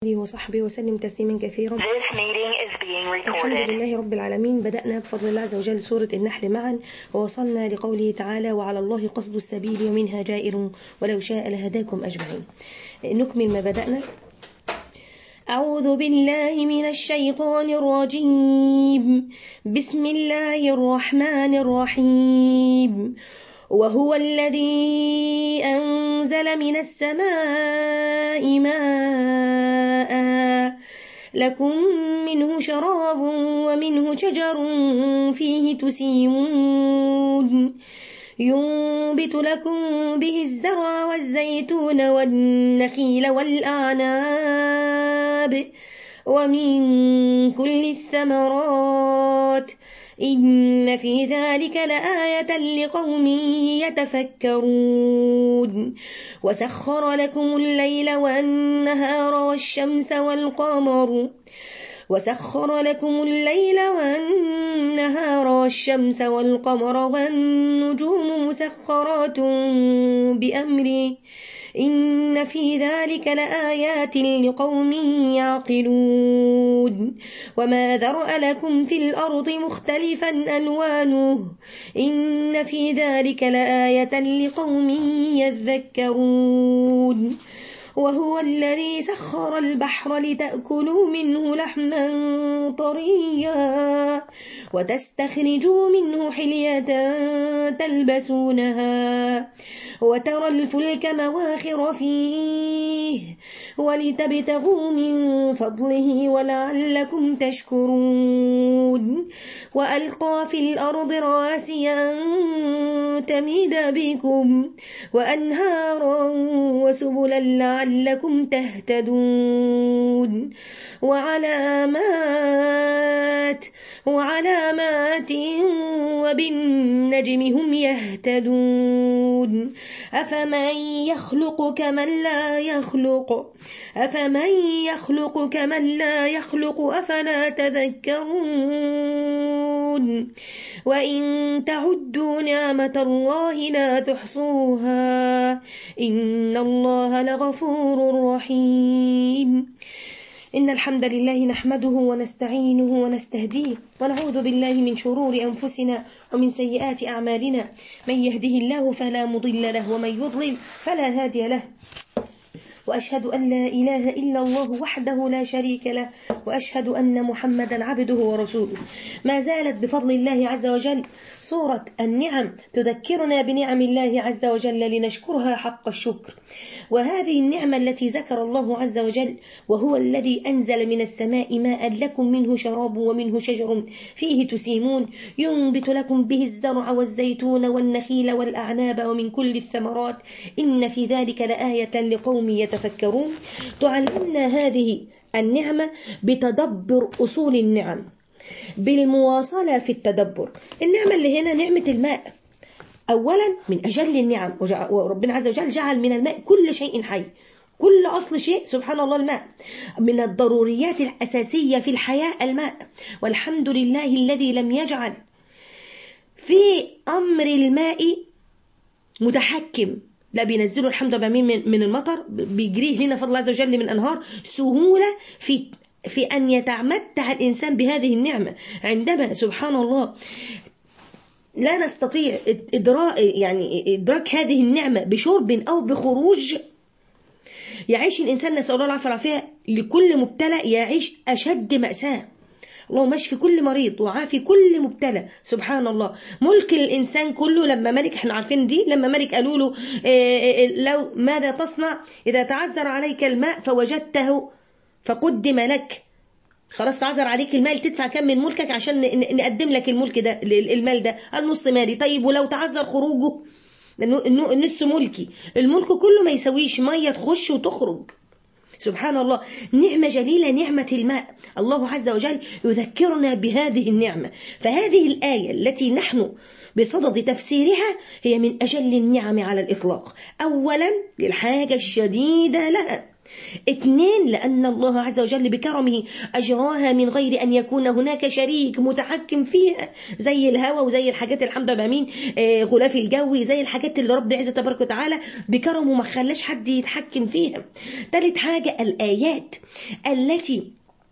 وصحبه وسلم تسليما كثيرا This meeting is being الحمد recorded. لله رب العالمين بدأنا بفضل الله عز وجل سورة النحل معا ووصلنا لقوله تعالى وعلى الله قصد السبيل ومنها جائر ولو شاء لهداكم أجمعين نكمل ما بدأنا أعوذ بالله من الشيطان الرجيم بسم الله الرحمن الرحيم وهو الذي أنزل من السماء ماء لكم منه شراب ومنه شجر فيه تسيمون ينبت لكم به الزرع والزيتون والنخيل والأعناب ومن كل الثمرات إن في ذلك لآية لقوم يتفكرون وسخر لكم الليل والنهار والشمس والقمر وسخر لكم الليل والنهار والشمس والقمر والنجوم مسخرات بأمره إن في ذلك لآيات لقوم يعقلون وما ذرأ لكم في الأرض مختلفا ألوانه إن في ذلك لآية لقوم يذكرون وهو الذي سخر البحر لتأكلوا منه لحما طريا وتستخرجوا منه حلية تلبسونها وترى الفلك مواخر فيه ولتبتغوا من فضله ولعلكم تشكرون وألقى في الأرض رواسي أن تميد بكم وأنهارا وسبلا لعلكم تهتدون وعلامات وعلامات وبالنجم هم يهتدون أفمن يخلق كمن لا يخلق أفمن يخلق كمن لا يخلق أفلا تذكرون وإن تعدوا نعمة الله لا تحصوها إن الله لغفور رحيم إن الحمد لله نحمده ونستعينه ونستهديه ونعوذ بالله من شرور أنفسنا ومن سيئات أعمالنا من يهده الله فلا مضل له ومن يضلل فلا هادي له وأشهد أن لا إله إلا الله وحده لا شريك له وأشهد أن محمدا عبده ورسوله ما زالت بفضل الله عز وجل صورة النعم تذكرنا بنعم الله عز وجل لنشكرها حق الشكر وهذه النعمة التي ذكر الله عز وجل وهو الذي أنزل من السماء ماء لكم منه شراب ومنه شجر فيه تسيمون ينبت لكم به الزرع والزيتون والنخيل والأعناب ومن كل الثمرات إن في ذلك لآية لقوم يتفكرون تعلمنا هذه النعمة بتدبر أصول النعم بالمواصلة في التدبر النعمة اللي هنا نعمة الماء أولا من أجل النعم وجع- وربنا عز وجل جعل من الماء كل شيء حي كل أصل شيء سبحان الله الماء من الضروريات الأساسية في الحياة الماء والحمد لله الذي لم يجعل في أمر الماء متحكم لا بينزلوا الحمد لله من من المطر بيجريه لنا فضل الله عز وجل من أنهار سهولة في في أن يتمتع الإنسان بهذه النعمة عندما سبحان الله لا نستطيع إدراك يعني إدراك هذه النعمة بشرب أو بخروج يعيش الإنسان نسأل الله العافية والعافية لكل مبتلى يعيش أشد مأساة اللهم اشفي كل مريض وعافي كل مبتلى سبحان الله ملك الإنسان كله لما ملك احنا عارفين دي لما ملك قالوا له إيه إيه لو ماذا تصنع إذا تعذر عليك الماء فوجدته فقدم لك خلاص تعذر عليك المال تدفع كم من ملكك عشان ن- ن- نقدم لك الملك ده المال ده النص مالي طيب ولو تعذر خروجه النو- النو- النص ملكي الملك كله ما يسويش ميه تخش وتخرج سبحان الله نعمة جليلة نعمة الماء الله عز وجل يذكرنا بهذه النعمة فهذه الآية التي نحن بصدد تفسيرها هي من أجل النعم على الإطلاق أولا للحاجة الشديدة لها اثنين لأن الله عز وجل بكرمه أجراها من غير أن يكون هناك شريك متحكم فيها زي الهواء وزي الحاجات الحمد لله مين آه غلاف الجوي زي الحاجات اللي رب العزة تبارك وتعالى بكرمه ما خلاش حد يتحكم فيها ثالث حاجة الآيات التي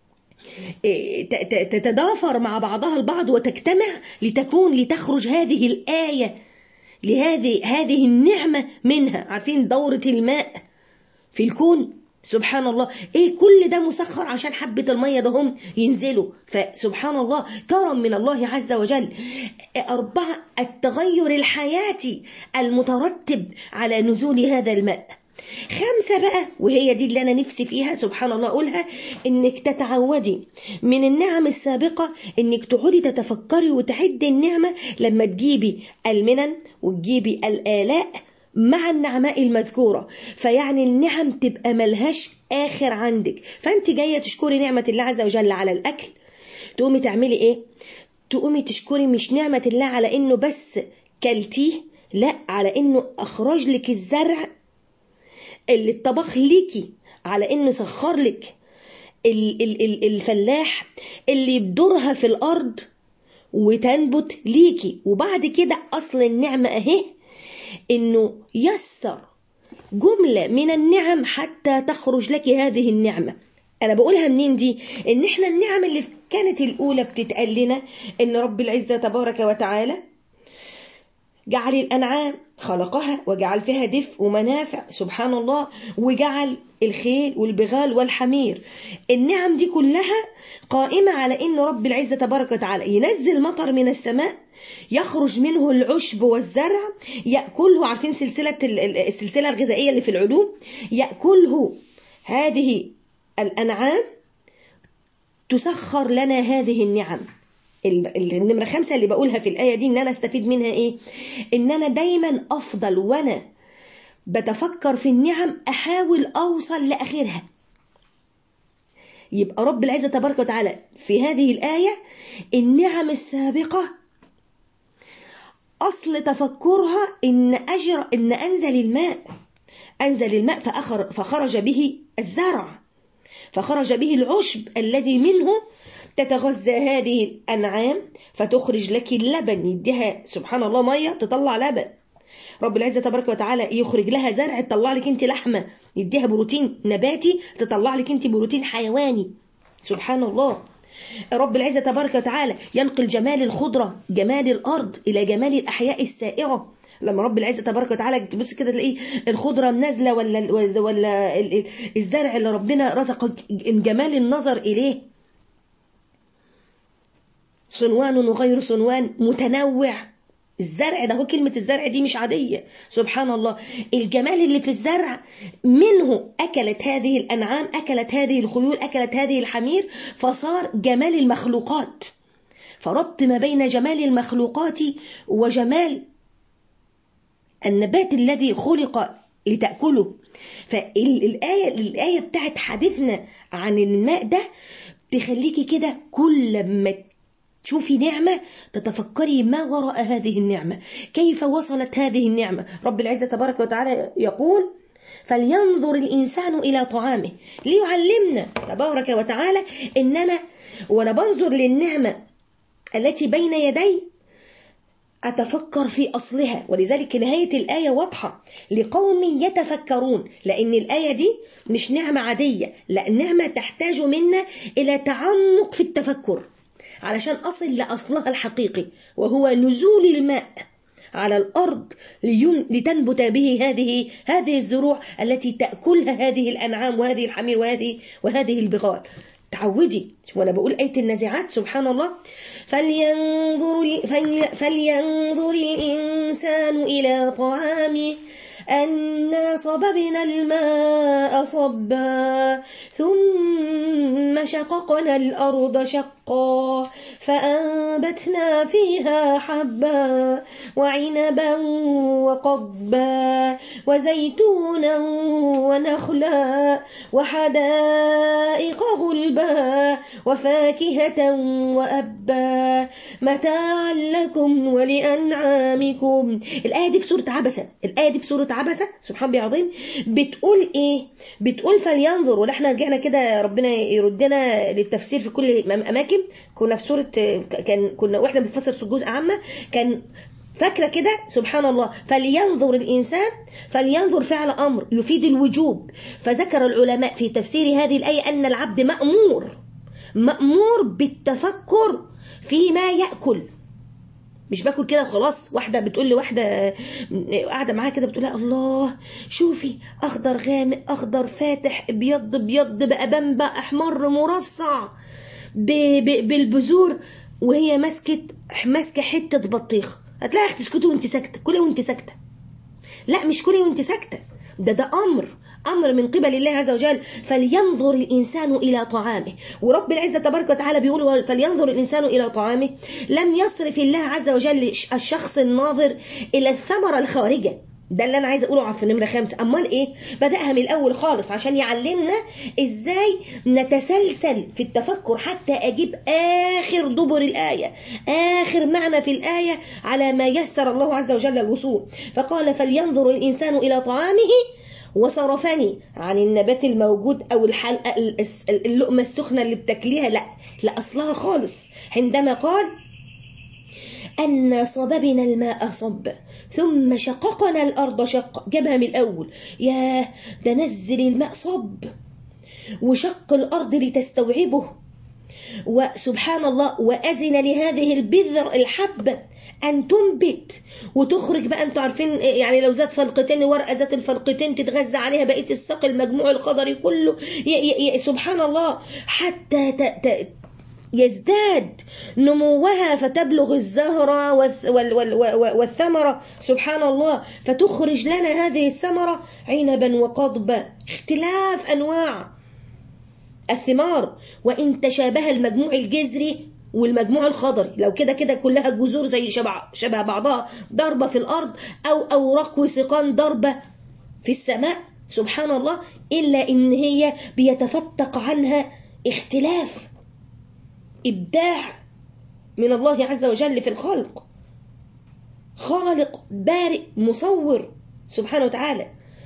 تتضافر مع بعضها البعض وتجتمع لتكون لتخرج هذه الآية لهذه هذه النعمة منها عارفين دورة الماء في الكون سبحان الله ايه كل ده مسخر عشان حبة المية ده هم ينزلوا فسبحان الله كرم من الله عز وجل أربعة التغير الحياتي المترتب على نزول هذا الماء خمسة بقى وهي دي اللي أنا نفسي فيها سبحان الله أقولها إنك تتعودي من النعم السابقة إنك تقعدي تتفكري وتعدي النعمة لما تجيبي المنن وتجيبي الآلاء مع النعماء المذكورة فيعني النعم تبقى ملهاش آخر عندك فأنت جاية تشكري نعمة الله عز وجل على الأكل تقومي تعملي إيه تقومي تشكري مش نعمة الله على إنه بس كلتيه لا على إنه أخرج لك الزرع اللي اتطبخ ليكي على إنه سخر لك الفلاح اللي يبدرها في الأرض وتنبت ليكي وبعد كده أصل النعمة أهي انه يسر جملة من النعم حتى تخرج لك هذه النعمة انا بقولها منين دي ان احنا النعم اللي كانت الاولى بتتقال لنا ان رب العزة تبارك وتعالى جعل الانعام خلقها وجعل فيها دفء ومنافع سبحان الله وجعل الخيل والبغال والحمير النعم دي كلها قائمة على ان رب العزة تبارك وتعالى ينزل مطر من السماء يخرج منه العشب والزرع يأكله عارفين سلسلة السلسلة الغذائية اللي في العلوم يأكله هذه الأنعام تسخر لنا هذه النعم النمرة خمسة اللي بقولها في الآية دي إن أنا استفيد منها إيه إن أنا دايما أفضل وأنا بتفكر في النعم أحاول أوصل لآخرها يبقى رب العزة تبارك وتعالى في هذه الآية النعم السابقة أصل تفكرها إن أجر إن أنزل الماء أنزل الماء فأخر فخرج به الزرع فخرج به العشب الذي منه تتغذى هذه الأنعام فتخرج لك اللبن يديها سبحان الله مية تطلع لبن رب العزة تبارك وتعالى يخرج لها زرع تطلع لك انت لحمة يديها بروتين نباتي تطلع لك انت بروتين حيواني سبحان الله رب العزة تبارك وتعالى ينقل جمال الخضرة جمال الأرض إلى جمال الأحياء السائرة لما رب العزة تبارك وتعالى تبص كده تلاقيه الخضرة نازلة ولا ولا الزرع اللي ربنا رزق جمال النظر إليه صنوان وغير صنوان متنوع الزرع ده هو كلمة الزرع دي مش عادية سبحان الله الجمال اللي في الزرع منه أكلت هذه الأنعام أكلت هذه الخيول أكلت هذه الحمير فصار جمال المخلوقات فربط ما بين جمال المخلوقات وجمال النبات الذي خلق لتأكله فالآية الآية بتاعت حديثنا عن الماء ده تخليكي كده كل ما تشوفي نعمة تتفكري ما وراء هذه النعمة كيف وصلت هذه النعمة رب العزة تبارك وتعالى يقول فلينظر الإنسان إلى طعامه ليعلمنا تبارك وتعالى إننا وأنا بنظر للنعمة التي بين يدي أتفكر في أصلها ولذلك نهاية الآية واضحة لقوم يتفكرون لأن الآية دي مش نعمة عادية لا نعمة تحتاج منا إلى تعمق في التفكر علشان أصل لأصلها الحقيقي وهو نزول الماء على الأرض لتنبت به هذه هذه الزروع التي تأكلها هذه الأنعام وهذه الحمير وهذه وهذه البغال تعودي وانا بقول آية النازعات سبحان الله فلينظر فلينظر الإنسان إلى طعامه أنا صببنا الماء صبا ثم شققنا الأرض شقا فأنبتنا فيها حبا وعنبا وقضبا وزيتونا ونخلا وحدائق غلبا وفاكهة وأبا متاعا لكم ولأنعامكم الآية دي في سورة عبسة الآية دي في سورة عبسة سبحان الله العظيم بتقول إيه بتقول فلينظر ولا احنا رجعنا كده ربنا يردنا للتفسير في كل الأماكن كنا في سورة كان كنا واحنا بنفسر في جزء عامة كان فاكره كده سبحان الله فلينظر الانسان فلينظر فعل امر يفيد الوجوب فذكر العلماء في تفسير هذه الايه ان العبد مامور مامور بالتفكر فيما ياكل مش باكل كده خلاص واحده بتقول لي واحده قاعده معاها كده بتقول لها الله شوفي اخضر غامق اخضر فاتح ابيض ابيض بقى بنبع احمر مرصع بالبذور وهي ماسكه ماسكه حته بطيخ هتلاقي اختي اسكتي وانت ساكته كلي وانت ساكته لا مش كلي وانت ساكته ده ده امر امر من قبل الله عز وجل فلينظر الانسان الى طعامه ورب العزه تبارك وتعالى بيقول فلينظر الانسان الى طعامه لم يصرف الله عز وجل الشخص الناظر الى الثمره الخارجه ده اللي انا عايزه اقوله في نمره خمسة امال ايه بداها من الاول خالص عشان يعلمنا ازاي نتسلسل في التفكر حتى اجيب اخر دبر الايه اخر معنى في الايه على ما يسر الله عز وجل الوصول فقال فلينظر الانسان الى طعامه وصرفني عن النبات الموجود او الحلقه اللقمه السخنه اللي بتاكليها لا لا اصلها خالص عندما قال أن صببنا الماء صب ثم شققنا الأرض شق جابها من الأول يا ده نزل الماء صب وشق الأرض لتستوعبه وسبحان الله وأذن لهذه البذر الحبة أن تنبت وتخرج بقى انتوا عارفين يعني لو زاد فلقتين ورقة ذات الفلقتين تتغذى عليها بقية الساق المجموع الخضري كله ي ي ي سبحان الله حتى ت ت يزداد نموها فتبلغ الزهرة والثمرة سبحان الله فتخرج لنا هذه الثمرة عنبا وقضبا اختلاف أنواع الثمار وإن تشابه المجموع الجذري والمجموع الخضري لو كده كده كلها جذور زي شبه, شبه بعضها ضربة في الأرض أو أوراق وسقان ضربة في السماء سبحان الله إلا إن هي بيتفتق عنها اختلاف إبداع من الله عز وجل في الخلق خالق بارئ مصور سبحانه وتعالى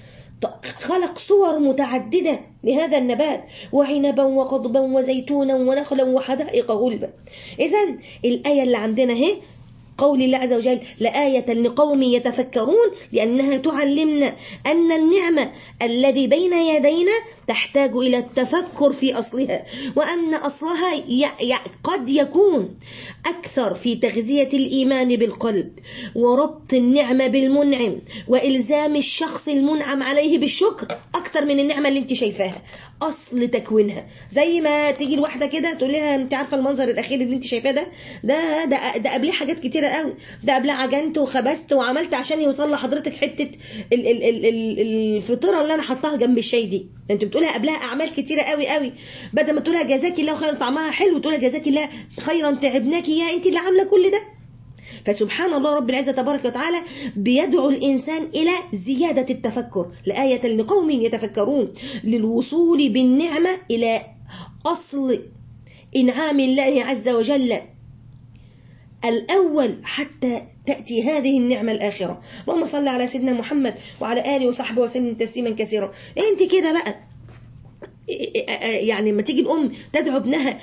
خلق صور متعددة لهذا النبات وعنبا وقضبا وزيتونا ونخلا وحدائق غلبا إذا الآية اللي عندنا هي قول الله عز وجل لآية لقوم يتفكرون لأنها تعلمنا أن النعمة الذي بين يدينا تحتاج إلى التفكر في أصلها وأن أصلها قد يكون أكثر في تغذية الإيمان بالقلب وربط النعمة بالمنعم وإلزام الشخص المنعم عليه بالشكر أكثر من النعمة اللي أنت شايفاها أصل تكوينها زي ما تيجي الواحدة كده تقول لها أنت عارفة المنظر الأخير اللي أنت شايفاه ده ده ده, ده قبليه حاجات كتيرة قوي ده قبلها عجنت وخبزت وعملت عشان يوصل لحضرتك حتة ال ال ال ال الفطيرة اللي أنا حطاها جنب الشاي دي أنت بتقولها قبلها أعمال كتيرة قوي قوي بدل ما تقولها جزاك الله خيرا طعمها حلو تقولها جزاك الله خيرا تعبناكي يا أنت اللي عاملة كل ده فسبحان الله رب العزة تبارك وتعالى بيدعو الإنسان إلى زيادة التفكر لآية لقوم يتفكرون للوصول بالنعمة إلى أصل إنعام الله عز وجل الأول حتى تأتي هذه النعمة الآخرة اللهم صل على سيدنا محمد وعلى آله وصحبه وسلم تسليما كثيرا أنت كده بقى يعني لما تيجي الام تدعو ابنها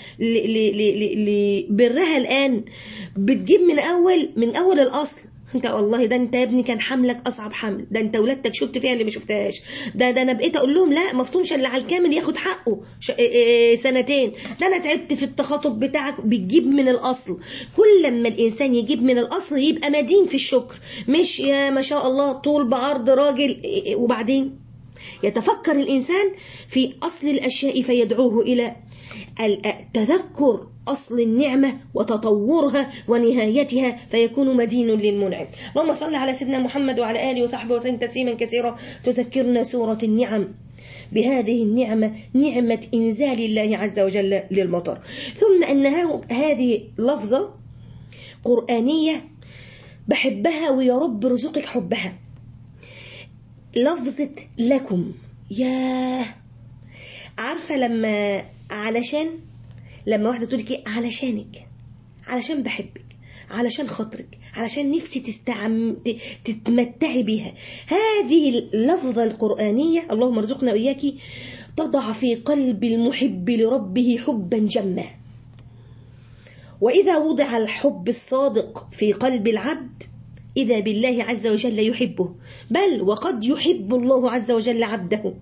لبرها الان بتجيب من اول من اول الاصل انت والله ده انت يا ابني كان حملك اصعب حمل ده انت ولادتك شفت فيها اللي ما شفتهاش ده ده انا بقيت اقول لهم لا مفطومش الا على الكامل ياخد حقه سنتين ده انا تعبت في التخاطب بتاعك بتجيب من الاصل كل لما الانسان يجيب من الاصل يبقى مدين في الشكر مش يا ما شاء الله طول بعرض راجل وبعدين يتفكر الإنسان في أصل الأشياء فيدعوه إلى تذكر أصل النعمة وتطورها ونهايتها فيكون مدين للمنعم اللهم صل على سيدنا محمد وعلى آله وصحبه وسلم تسليما كثيرا تذكرنا سورة النعم بهذه النعمة نعمة إنزال الله عز وجل للمطر ثم أنها هذه لفظة قرآنية بحبها ويا رب رزقك حبها لفظة لكم ياه عارفة لما علشان لما واحدة تقول لك علشانك علشان بحبك علشان خاطرك علشان نفسي تستعم تتمتعي بيها هذه اللفظة القرآنية اللهم ارزقنا وإياك تضع في قلب المحب لربه حبا جما وإذا وضع الحب الصادق في قلب العبد إذا بالله عز وجل يحبه بل وقد يحب الله عز وجل عبده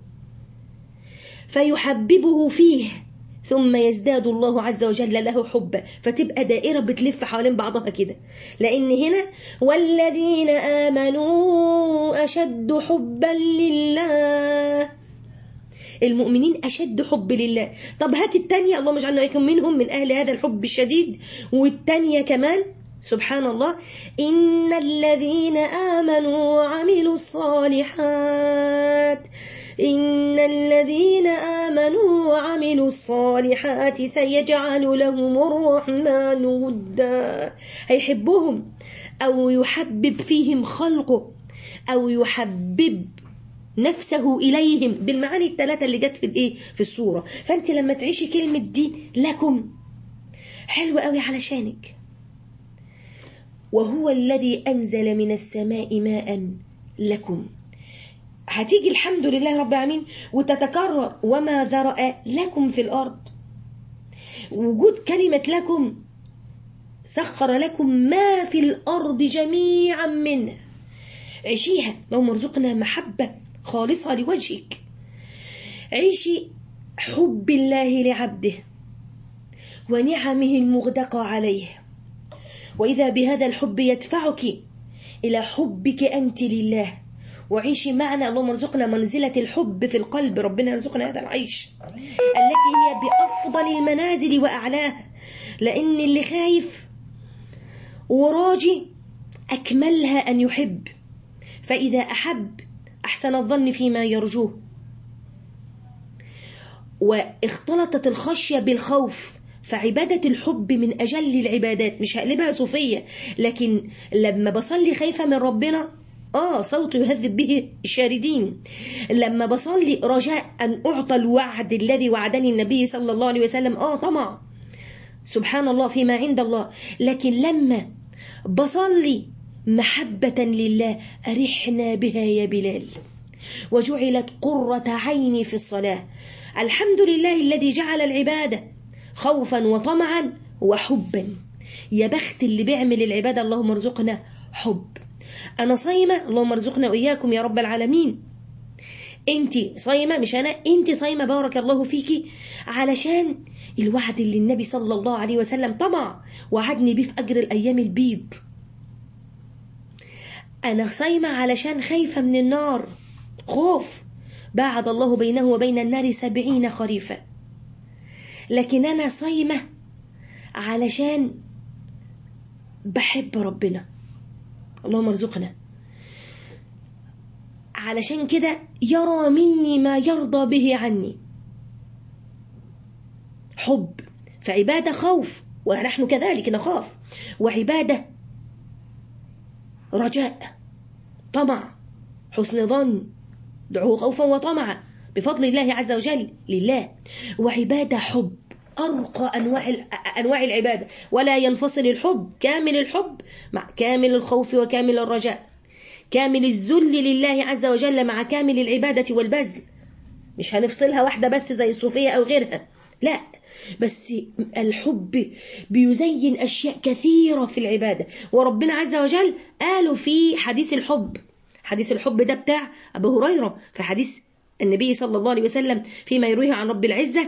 فيحببه فيه ثم يزداد الله عز وجل له حبا فتبقى دائرة بتلف حوالين بعضها كده لأن هنا والذين آمنوا أشد حبا لله المؤمنين أشد حب لله طب هات التانية اللهم اجعلنا وإياكم منهم من أهل هذا الحب الشديد والتانية كمان سبحان الله إن الذين آمنوا وعملوا الصالحات إن الذين آمنوا وعملوا الصالحات سيجعل لهم الرحمن ودا هيحبهم أو يحبب فيهم خلقه أو يحبب نفسه إليهم بالمعاني الثلاثة اللي جت في الإيه في الصورة فأنت لما تعيشي كلمة دي لكم حلوة قوي علشانك وهو الذي أنزل من السماء ماء لكم هتيجي الحمد لله رب العالمين وتتكرر وما ذرأ لكم في الأرض وجود كلمة لكم سخر لكم ما في الأرض جميعا منه عيشيها اللهم ارزقنا محبة خالصة لوجهك عيشي حب الله لعبده ونعمه المغدقة عليه وإذا بهذا الحب يدفعك إلى حبك أنت لله وعيشي معنا اللهم ارزقنا منزلة الحب في القلب ربنا يرزقنا هذا العيش التي هي بأفضل المنازل وأعلاها لأن اللي خايف وراجي أكملها أن يحب فإذا أحب أحسن الظن فيما يرجوه واختلطت الخشية بالخوف فعبادة الحب من أجل العبادات مش هقلبها صوفية لكن لما بصلي خايفة من ربنا آه صوت يهذب به الشاردين لما بصلي رجاء أن أعطى الوعد الذي وعدني النبي صلى الله عليه وسلم آه طمع سبحان الله فيما عند الله لكن لما بصلي محبة لله أرحنا بها يا بلال وجعلت قرة عيني في الصلاة الحمد لله الذي جعل العبادة خوفا وطمعا وحبا يا بخت اللي بيعمل العبادة اللهم ارزقنا حب أنا صايمة اللهم ارزقنا وإياكم يا رب العالمين انت صايمة مش أنا انت صايمة بارك الله فيكي علشان الوعد اللي النبي صلى الله عليه وسلم طمع وعدني بيه في أجر الأيام البيض أنا صايمة علشان خايفة من النار خوف باعد الله بينه وبين النار سبعين خريفا لكن أنا صايمة علشان بحب ربنا اللهم ارزقنا علشان كده يرى مني ما يرضى به عني حب فعبادة خوف ونحن كذلك نخاف وعبادة رجاء طمع حسن ظن دعوه خوفا وطمعا بفضل الله عز وجل لله وعبادة حب أرقى أنواع أنواع العبادة ولا ينفصل الحب كامل الحب مع كامل الخوف وكامل الرجاء كامل الذل لله عز وجل مع كامل العبادة والبذل مش هنفصلها واحدة بس زي الصوفية أو غيرها لا بس الحب بيزين أشياء كثيرة في العبادة وربنا عز وجل قالوا في حديث الحب حديث الحب ده بتاع أبو هريرة في حديث النبي صلى الله عليه وسلم فيما يرويه عن رب العزة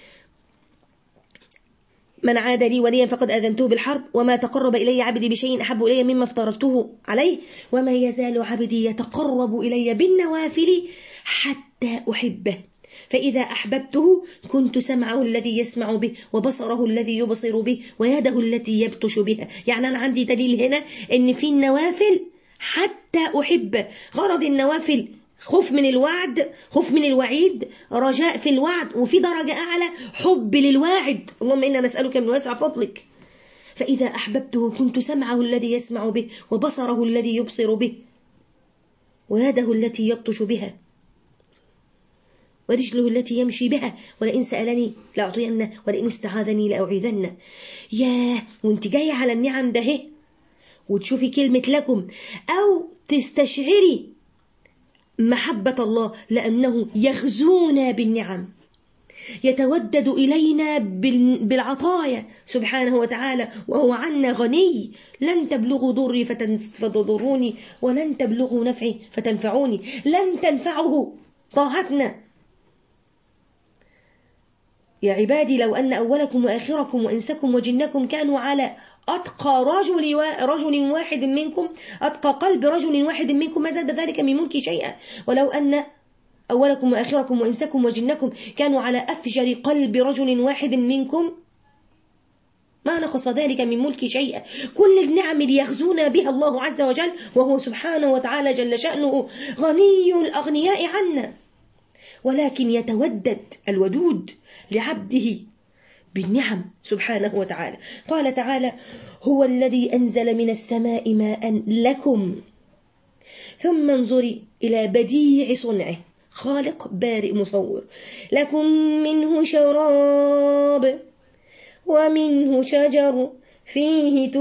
من عاد لي وليا فقد أذنته بالحرب وما تقرب إلي عبدي بشيء أحب إلي مما افترضته عليه وما يزال عبدي يتقرب إلي بالنوافل حتى أحبه فإذا أحببته كنت سمعه الذي يسمع به وبصره الذي يبصر به ويده التي يبطش بها يعني أنا عندي دليل هنا أن في النوافل حتى أحبه غرض النوافل خوف من الوعد خوف من الوعيد رجاء في الوعد وفي درجة أعلى حب للواعد اللهم إنا نسألك من واسع فضلك فإذا أحببته كنت سمعه الذي يسمع به وبصره الذي يبصر به ويده التي يبطش بها ورجله التي يمشي بها ولئن سألني لأعطينه ولئن استعاذني لأعيذنه ياه وانت جاية على النعم ده وتشوفي كلمة لكم أو تستشعري محبة الله لأنه يغزونا بالنعم يتودد إلينا بالعطايا سبحانه وتعالى وهو عنا غني لن تبلغوا ضري فتضروني ولن تبلغوا نفعي فتنفعوني لن تنفعه طاعتنا يا عبادي لو أن أولكم وآخركم وإنسكم وجنكم كانوا على أتقى رجل, رجل واحد منكم أتقى قلب رجل واحد منكم ما زاد ذلك من ملكي شيئا ولو أن أولكم وآخركم وإنسكم وجنكم كانوا على أفجر قلب رجل واحد منكم ما نقص ذلك من ملك شيئا كل النعم ليغزونا بها الله عز وجل وهو سبحانه وتعالى جل شأنه غني الأغنياء عنا ولكن يتودد الودود لعبده بالنعم سبحانه وتعالى قال تعالى هو الذي أنزل من السماء ماء لكم ثم انظري إلى بديع صنعه خالق بارئ مصور لكم منه شراب ومنه شجر فيه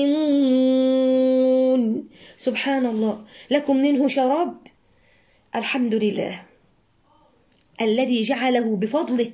تسيمون سبحان الله لكم منه شراب الحمد لله الذي جعله بفضله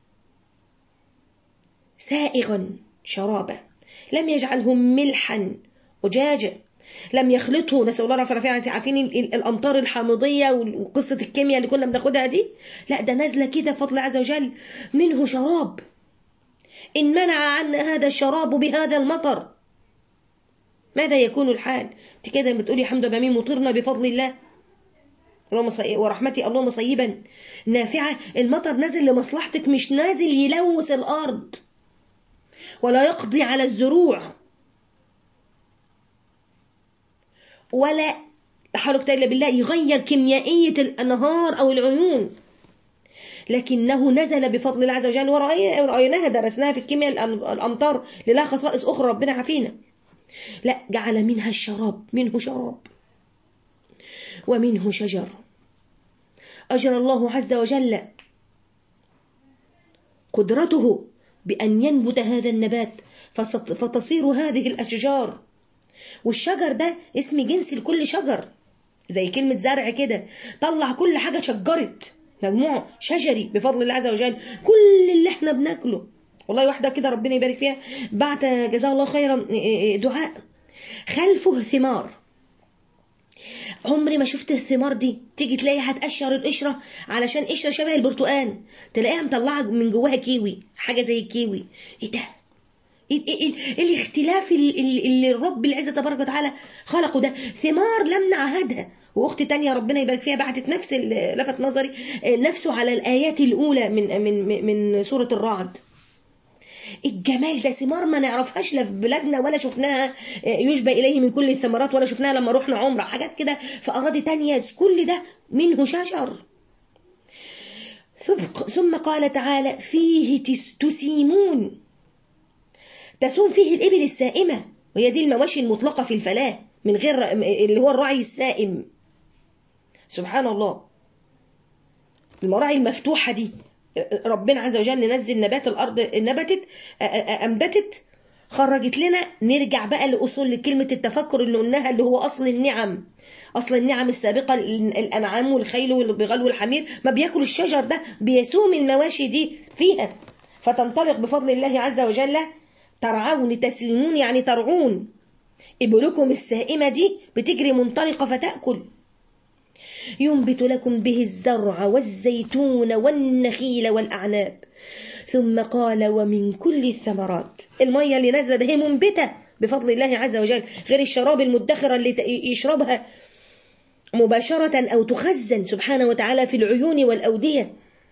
سائغا شرابا لم يجعله ملحا أجاجا لم يخلطه نسأل الله العافية عارفين الأمطار الحامضية وقصة الكيمياء اللي كنا بناخدها دي لا ده نازلة كده بفضل عز وجل منه شراب إن منع عنا هذا الشراب بهذا المطر ماذا يكون الحال انت كده بتقولي الحمد لله مطرنا بفضل الله اللهم صي... ورحمتي اللهم صيبا نافعة المطر نازل لمصلحتك مش نازل يلوث الأرض ولا يقضي على الزروع ولا حركة إلا بالله يغير كيميائية الأنهار أو العيون لكنه نزل بفضل الله عز وجل ورأيناها درسناها في الكيمياء الأمطار لها خصائص أخرى ربنا عافينا لا جعل منها الشراب منه شراب ومنه شجر أجرى الله عز وجل قدرته بأن ينبت هذا النبات فتصير هذه الأشجار والشجر ده اسم جنس لكل شجر زي كلمة زرع كده طلع كل حاجة شجرت مجموع شجري بفضل الله عز وجل كل اللي احنا بناكله والله واحدة كده ربنا يبارك فيها بعت جزاه الله خيرا دعاء خلفه ثمار عمري ما شفت الثمار دي تيجي تلاقيها هتقشر القشرة علشان قشرة شبه البرتقال تلاقيها مطلعة من جواها كيوي حاجة زي الكيوي ايه ده إيه, إيه, إيه الاختلاف اللي الرب العزة تبارك وتعالى خلقه ده ثمار لم نعهدها واخت تانية ربنا يبارك فيها بعتت نفس لفت نظري نفسه على الايات الاولى من من من سوره الرعد الجمال ده ثمار ما نعرفهاش لا في بلادنا ولا شفناها يشبه إليه من كل الثمرات ولا شفناها لما رحنا عمرة حاجات كده في أراضي تانية كل ده منه شجر ثم قال تعالى فيه تسيمون تسوم فيه الإبل السائمة وهي دي المواشي المطلقة في الفلاة من غير اللي هو الرعي السائم سبحان الله المراعي المفتوحة دي ربنا عز وجل نزل نبات الأرض نبتت أنبتت خرجت لنا نرجع بقى لأصول كلمة التفكر اللي قلناها اللي هو أصل النعم أصل النعم السابقة الأنعام والخيل والبغال والحمير ما بياكل الشجر ده بيسوم المواشي دي فيها فتنطلق بفضل الله عز وجل ترعون تسلمون يعني ترعون إبلكم السائمة دي بتجري منطلقة فتأكل ينبت لكم به الزرع والزيتون والنخيل والأعناب ثم قال ومن كل الثمرات المية اللي نازلة ده هي منبتة بفضل الله عز وجل غير الشراب المدخرة اللي يشربها مباشرة أو تخزن سبحانه وتعالى في العيون والأودية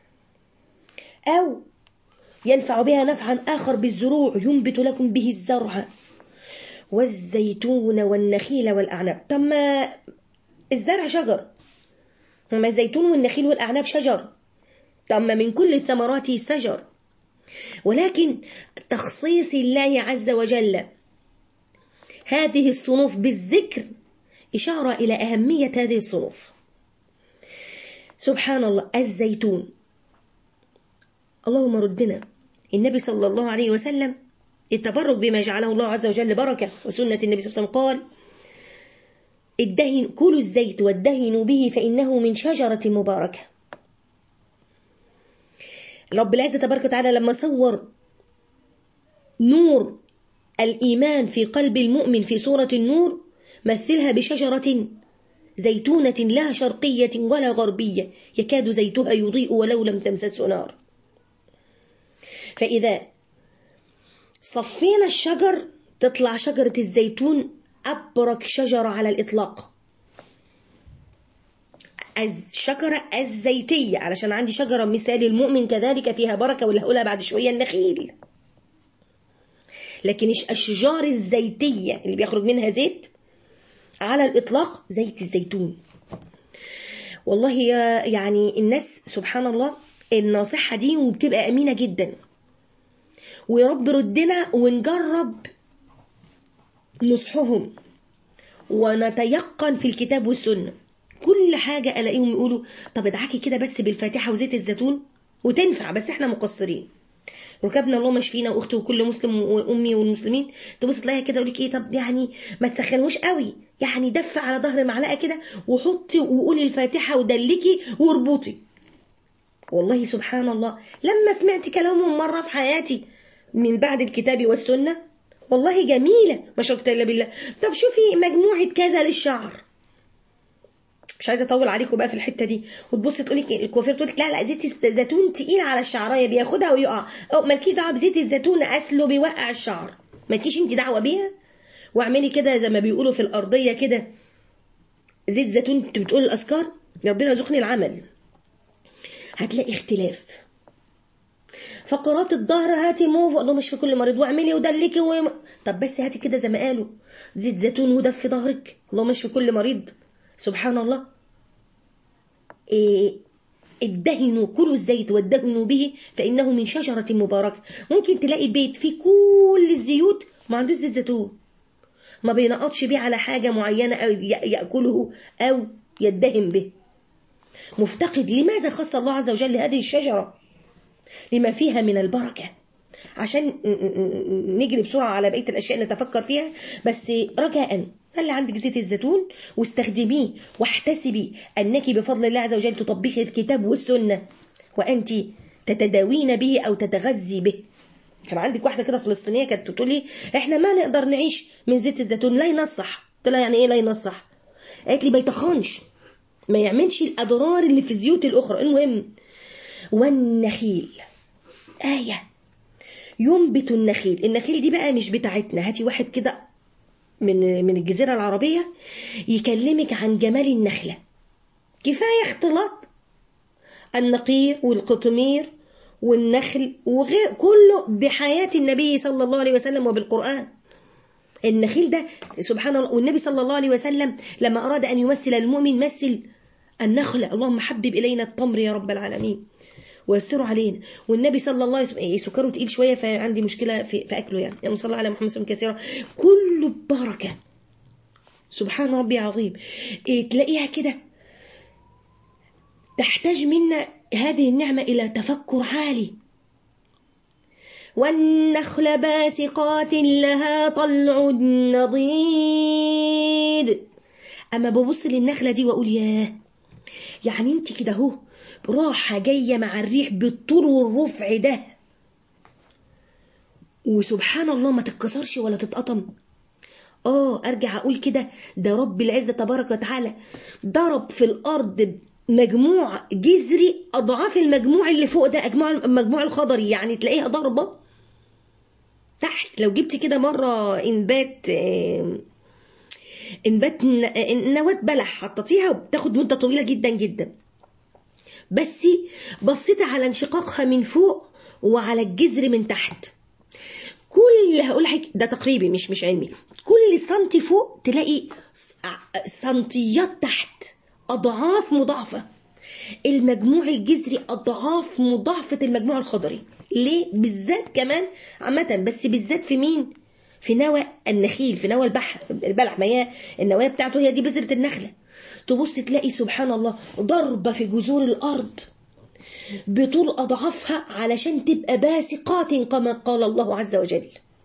أو ينفع بها نفعا آخر بالزروع ينبت لكم به الزرع والزيتون والنخيل والأعناب طب ما الزرع شجر هما الزيتون والنخيل والأعناب شجر طب ما من كل الثمرات شجر ولكن تخصيص الله عز وجل هذه الصنوف بالذكر إشارة إلى أهمية هذه الصنوف سبحان الله الزيتون اللهم ردنا النبي صلى الله عليه وسلم التبرك بما جعله الله عز وجل بركة وسنة النبي صلى الله عليه وسلم قال الدهن كلوا الزيت وادهنوا به فإنه من شجرة مباركة رب العزة تبارك وتعالى لما صور نور الإيمان في قلب المؤمن في سورة النور مثلها بشجرة زيتونة لا شرقية ولا غربية يكاد زيتها يضيء ولو لم تمسسه نار فإذا صفينا الشجر تطلع شجرة الزيتون أبرك شجرة على الإطلاق الشجرة الزيتية علشان عندي شجرة مثال المؤمن كذلك فيها بركة واللي هقولها بعد شوية النخيل لكن الأشجار الزيتية اللي بيخرج منها زيت على الإطلاق زيت الزيتون والله يا يعني الناس سبحان الله النصيحة دي وبتبقى أمينة جدا ويا رب ردنا ونجرب نصحهم ونتيقن في الكتاب والسنة كل حاجة ألاقيهم يقولوا طب ادعكي كده بس بالفاتحة وزيت الزيتون وتنفع بس احنا مقصرين ركبنا اللهم اشفينا واختي وكل مسلم وامي والمسلمين تبص تلاقيها كده يقول لك ايه طب يعني ما تسخنوش قوي يعني دفع على ظهر معلقه كده وحطي وقولي الفاتحه ودلكي واربطي والله سبحان الله لما سمعت كلامهم مره في حياتي من بعد الكتاب والسنه والله جميله ما شكت الا بالله طب شوفي مجموعه كذا للشعر مش عايزه اطول عليكم بقى في الحته دي وتبص تقول لك الكوافير تقول لك لا لا زيت الزيتون تقيل على الشعرايه بياخدها ويقع او مالكيش دعوه بزيت الزيتون اصله بيوقع الشعر مالكيش انت دعوه بيها واعملي كده زي ما بيقولوا في الارضيه كده زيت زيتون انت بتقول الاذكار ربنا يرزقني العمل هتلاقي اختلاف فقرات الظهر هاتي موف الله مش في كل مريض واعملي ودلكي و... طب بس هاتي كده زي ما قالوا زيت زيتون ودف في ظهرك الله مش في كل مريض سبحان الله إيه ادهنوا كلوا الزيت وادهنوا به فإنه من شجرة مباركة ممكن تلاقي بيت فيه كل الزيوت ما عندوش زيت زيتون ما بينقطش بيه على حاجة معينة أو يأكله أو يدهن به مفتقد لماذا خص الله عز وجل هذه الشجرة لما فيها من البركة عشان نجري بسرعة على بقية الأشياء اللي نتفكر فيها بس رجاء خلي عندك زيت الزيتون واستخدميه واحتسبي أنك بفضل الله عز وجل تطبقي الكتاب والسنة وأنت تتداوين به أو تتغذي به كان عندك واحدة كده فلسطينية كانت تقول لي احنا ما نقدر نعيش من زيت الزيتون لا ينصح قلت لها يعني ايه لا ينصح قالت لي ما يتخنش ما يعملش الأضرار اللي في الزيوت الأخرى المهم والنخيل آية ينبت النخيل النخيل دي بقى مش بتاعتنا هاتي واحد كده من من الجزيرة العربية يكلمك عن جمال النخلة كفاية اختلاط النقير والقطمير والنخل وغير كله بحياة النبي صلى الله عليه وسلم وبالقرآن النخيل ده سبحان الله والنبي صلى الله عليه وسلم لما أراد أن يمثل المؤمن مثل النخلة اللهم حبب إلينا التمر يا رب العالمين ويسروا علينا والنبي صلى الله عليه وسلم إيه سكره تقيل شويه فعندي مشكله في, في اكله يعني يعني صلى على محمد صلى الله عليه وسلم كثيرا كله بركه سبحان ربي عظيم إيه تلاقيها كده تحتاج منا هذه النعمه الى تفكر عالي والنخل باسقات لها طلع نضيد اما ببص للنخله دي واقول ياه يعني انت كده اهو راحة جاية مع الريح بالطول والرفع ده وسبحان الله ما تتكسرش ولا تتقطم اه ارجع اقول كده ده رب العزة تبارك وتعالى ضرب في الارض مجموع جذري اضعاف المجموع اللي فوق ده المجموع الخضري يعني تلاقيها ضربة تحت لو جبت كده مرة انبات انبات نواة بلح حطيتيها وبتاخد مدة طويلة جدا جدا بس بصيت على انشقاقها من فوق وعلى الجذر من تحت كل هقول لك ده تقريبي مش مش علمي كل سنتي فوق تلاقي سنتيات تحت اضعاف مضاعفه المجموع الجذري اضعاف مضاعفه المجموع الخضري ليه بالذات كمان عامه بس بالذات في مين في نوى النخيل في نوى البحر البلح ما هي النوايا بتاعته هي دي بذره النخله تبص تلاقي سبحان الله ضربة في جذور الأرض بطول أضعافها علشان تبقى باسقات كما قال الله عز وجل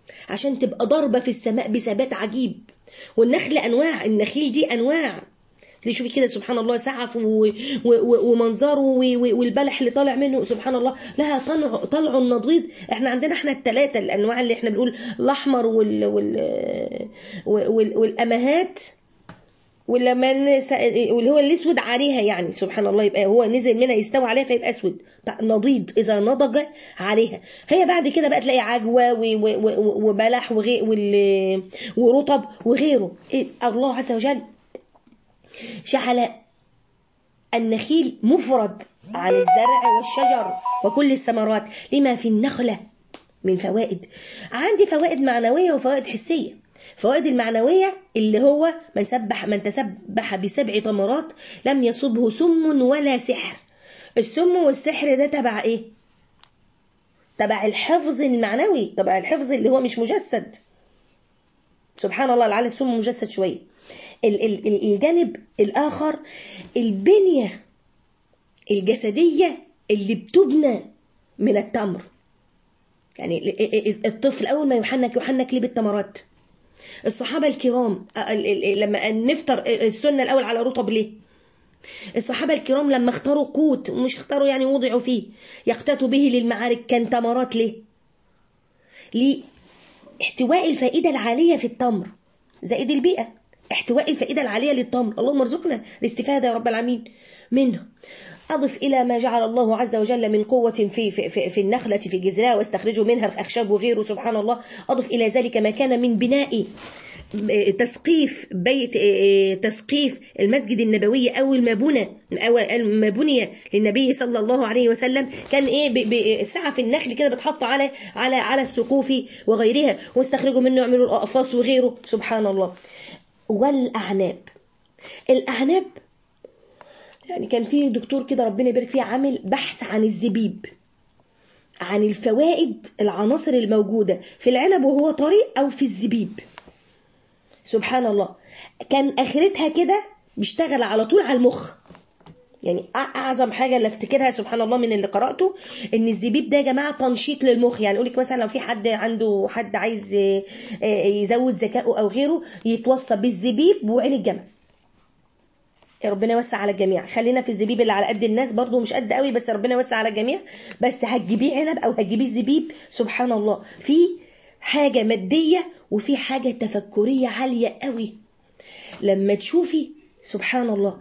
عشان تبقى ضربة في السماء بثبات عجيب والنخل أنواع النخيل دي أنواع اللي شوفي كده سبحان الله سعف و... و... و... ومنظره و... و... والبلح اللي طالع منه سبحان الله لها طلع طلع نضيد احنا عندنا احنا الثلاثه الانواع اللي احنا بنقول الاحمر وال... وال... وال... والامهات ولما نس... واللي هو الاسود عليها يعني سبحان الله يبقى هو نزل منها يستوى عليها فيبقى اسود نضيد اذا نضج عليها هي بعد كده بقى تلاقي عجوه و... و... و... وبلح وغي... وال... ورطب وغيره إيه؟ الله عز وجل جعل النخيل مفرد عن الزرع والشجر وكل الثمرات لما في النخلة من فوائد عندي فوائد معنوية وفوائد حسية فوائد المعنوية اللي هو من سبح من تسبح بسبع تمرات لم يصبه سم ولا سحر السم والسحر ده تبع ايه تبع الحفظ المعنوي تبع الحفظ اللي هو مش مجسد سبحان الله لعل السم مجسد شويه الجانب الآخر البنية الجسدية اللي بتبنى من التمر يعني الطفل أول ما يحنك يحنك ليه بالتمرات الصحابة الكرام لما نفطر السنة الأول على رطب ليه الصحابة الكرام لما اختاروا قوت مش اختاروا يعني وضعوا فيه يقتاتوا به للمعارك كان تمرات ليه لاحتواء الفائدة العالية في التمر زائد البيئة احتواء الفائدة العالية للتمر اللهم ارزقنا الاستفادة يا رب العالمين منه أضف إلى ما جعل الله عز وجل من قوة في, في, في, في النخلة في جذرها واستخرجوا منها الأخشاب وغيره سبحان الله أضف إلى ذلك ما كان من بناء تسقيف بيت تسقيف المسجد النبوي اول ما بنى اول ما بني للنبي صلى الله عليه وسلم كان ايه سعه في النخل كده بتحط على على على السقوف وغيرها واستخرجوا منه يعملوا الاقفاص وغيره سبحان الله والأعناب الأعناب يعني كان في دكتور كده ربنا يبارك فيه عامل بحث عن الزبيب عن الفوائد العناصر الموجودة في العنب وهو طري أو في الزبيب سبحان الله كان آخرتها كده بيشتغل على طول على المخ يعني اعظم حاجه اللي افتكرها سبحان الله من اللي قراته ان الزبيب ده يا جماعه تنشيط للمخ يعني يقول لك مثلا لو في حد عنده حد عايز يزود ذكائه او غيره يتوصى بالزبيب وعين الجمل يا ربنا يوسع على الجميع خلينا في الزبيب اللي على قد الناس برضو مش قد قوي بس ربنا يوسع على الجميع بس هتجيبيه عنب او هتجيبيه زبيب سبحان الله في حاجه ماديه وفي حاجه تفكريه عاليه قوي لما تشوفي سبحان الله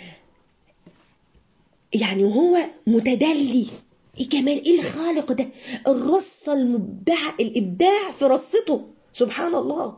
يعني وهو متدلي ايه جمال ايه الخالق ده الرصة المبدعة الابداع في رصته سبحان الله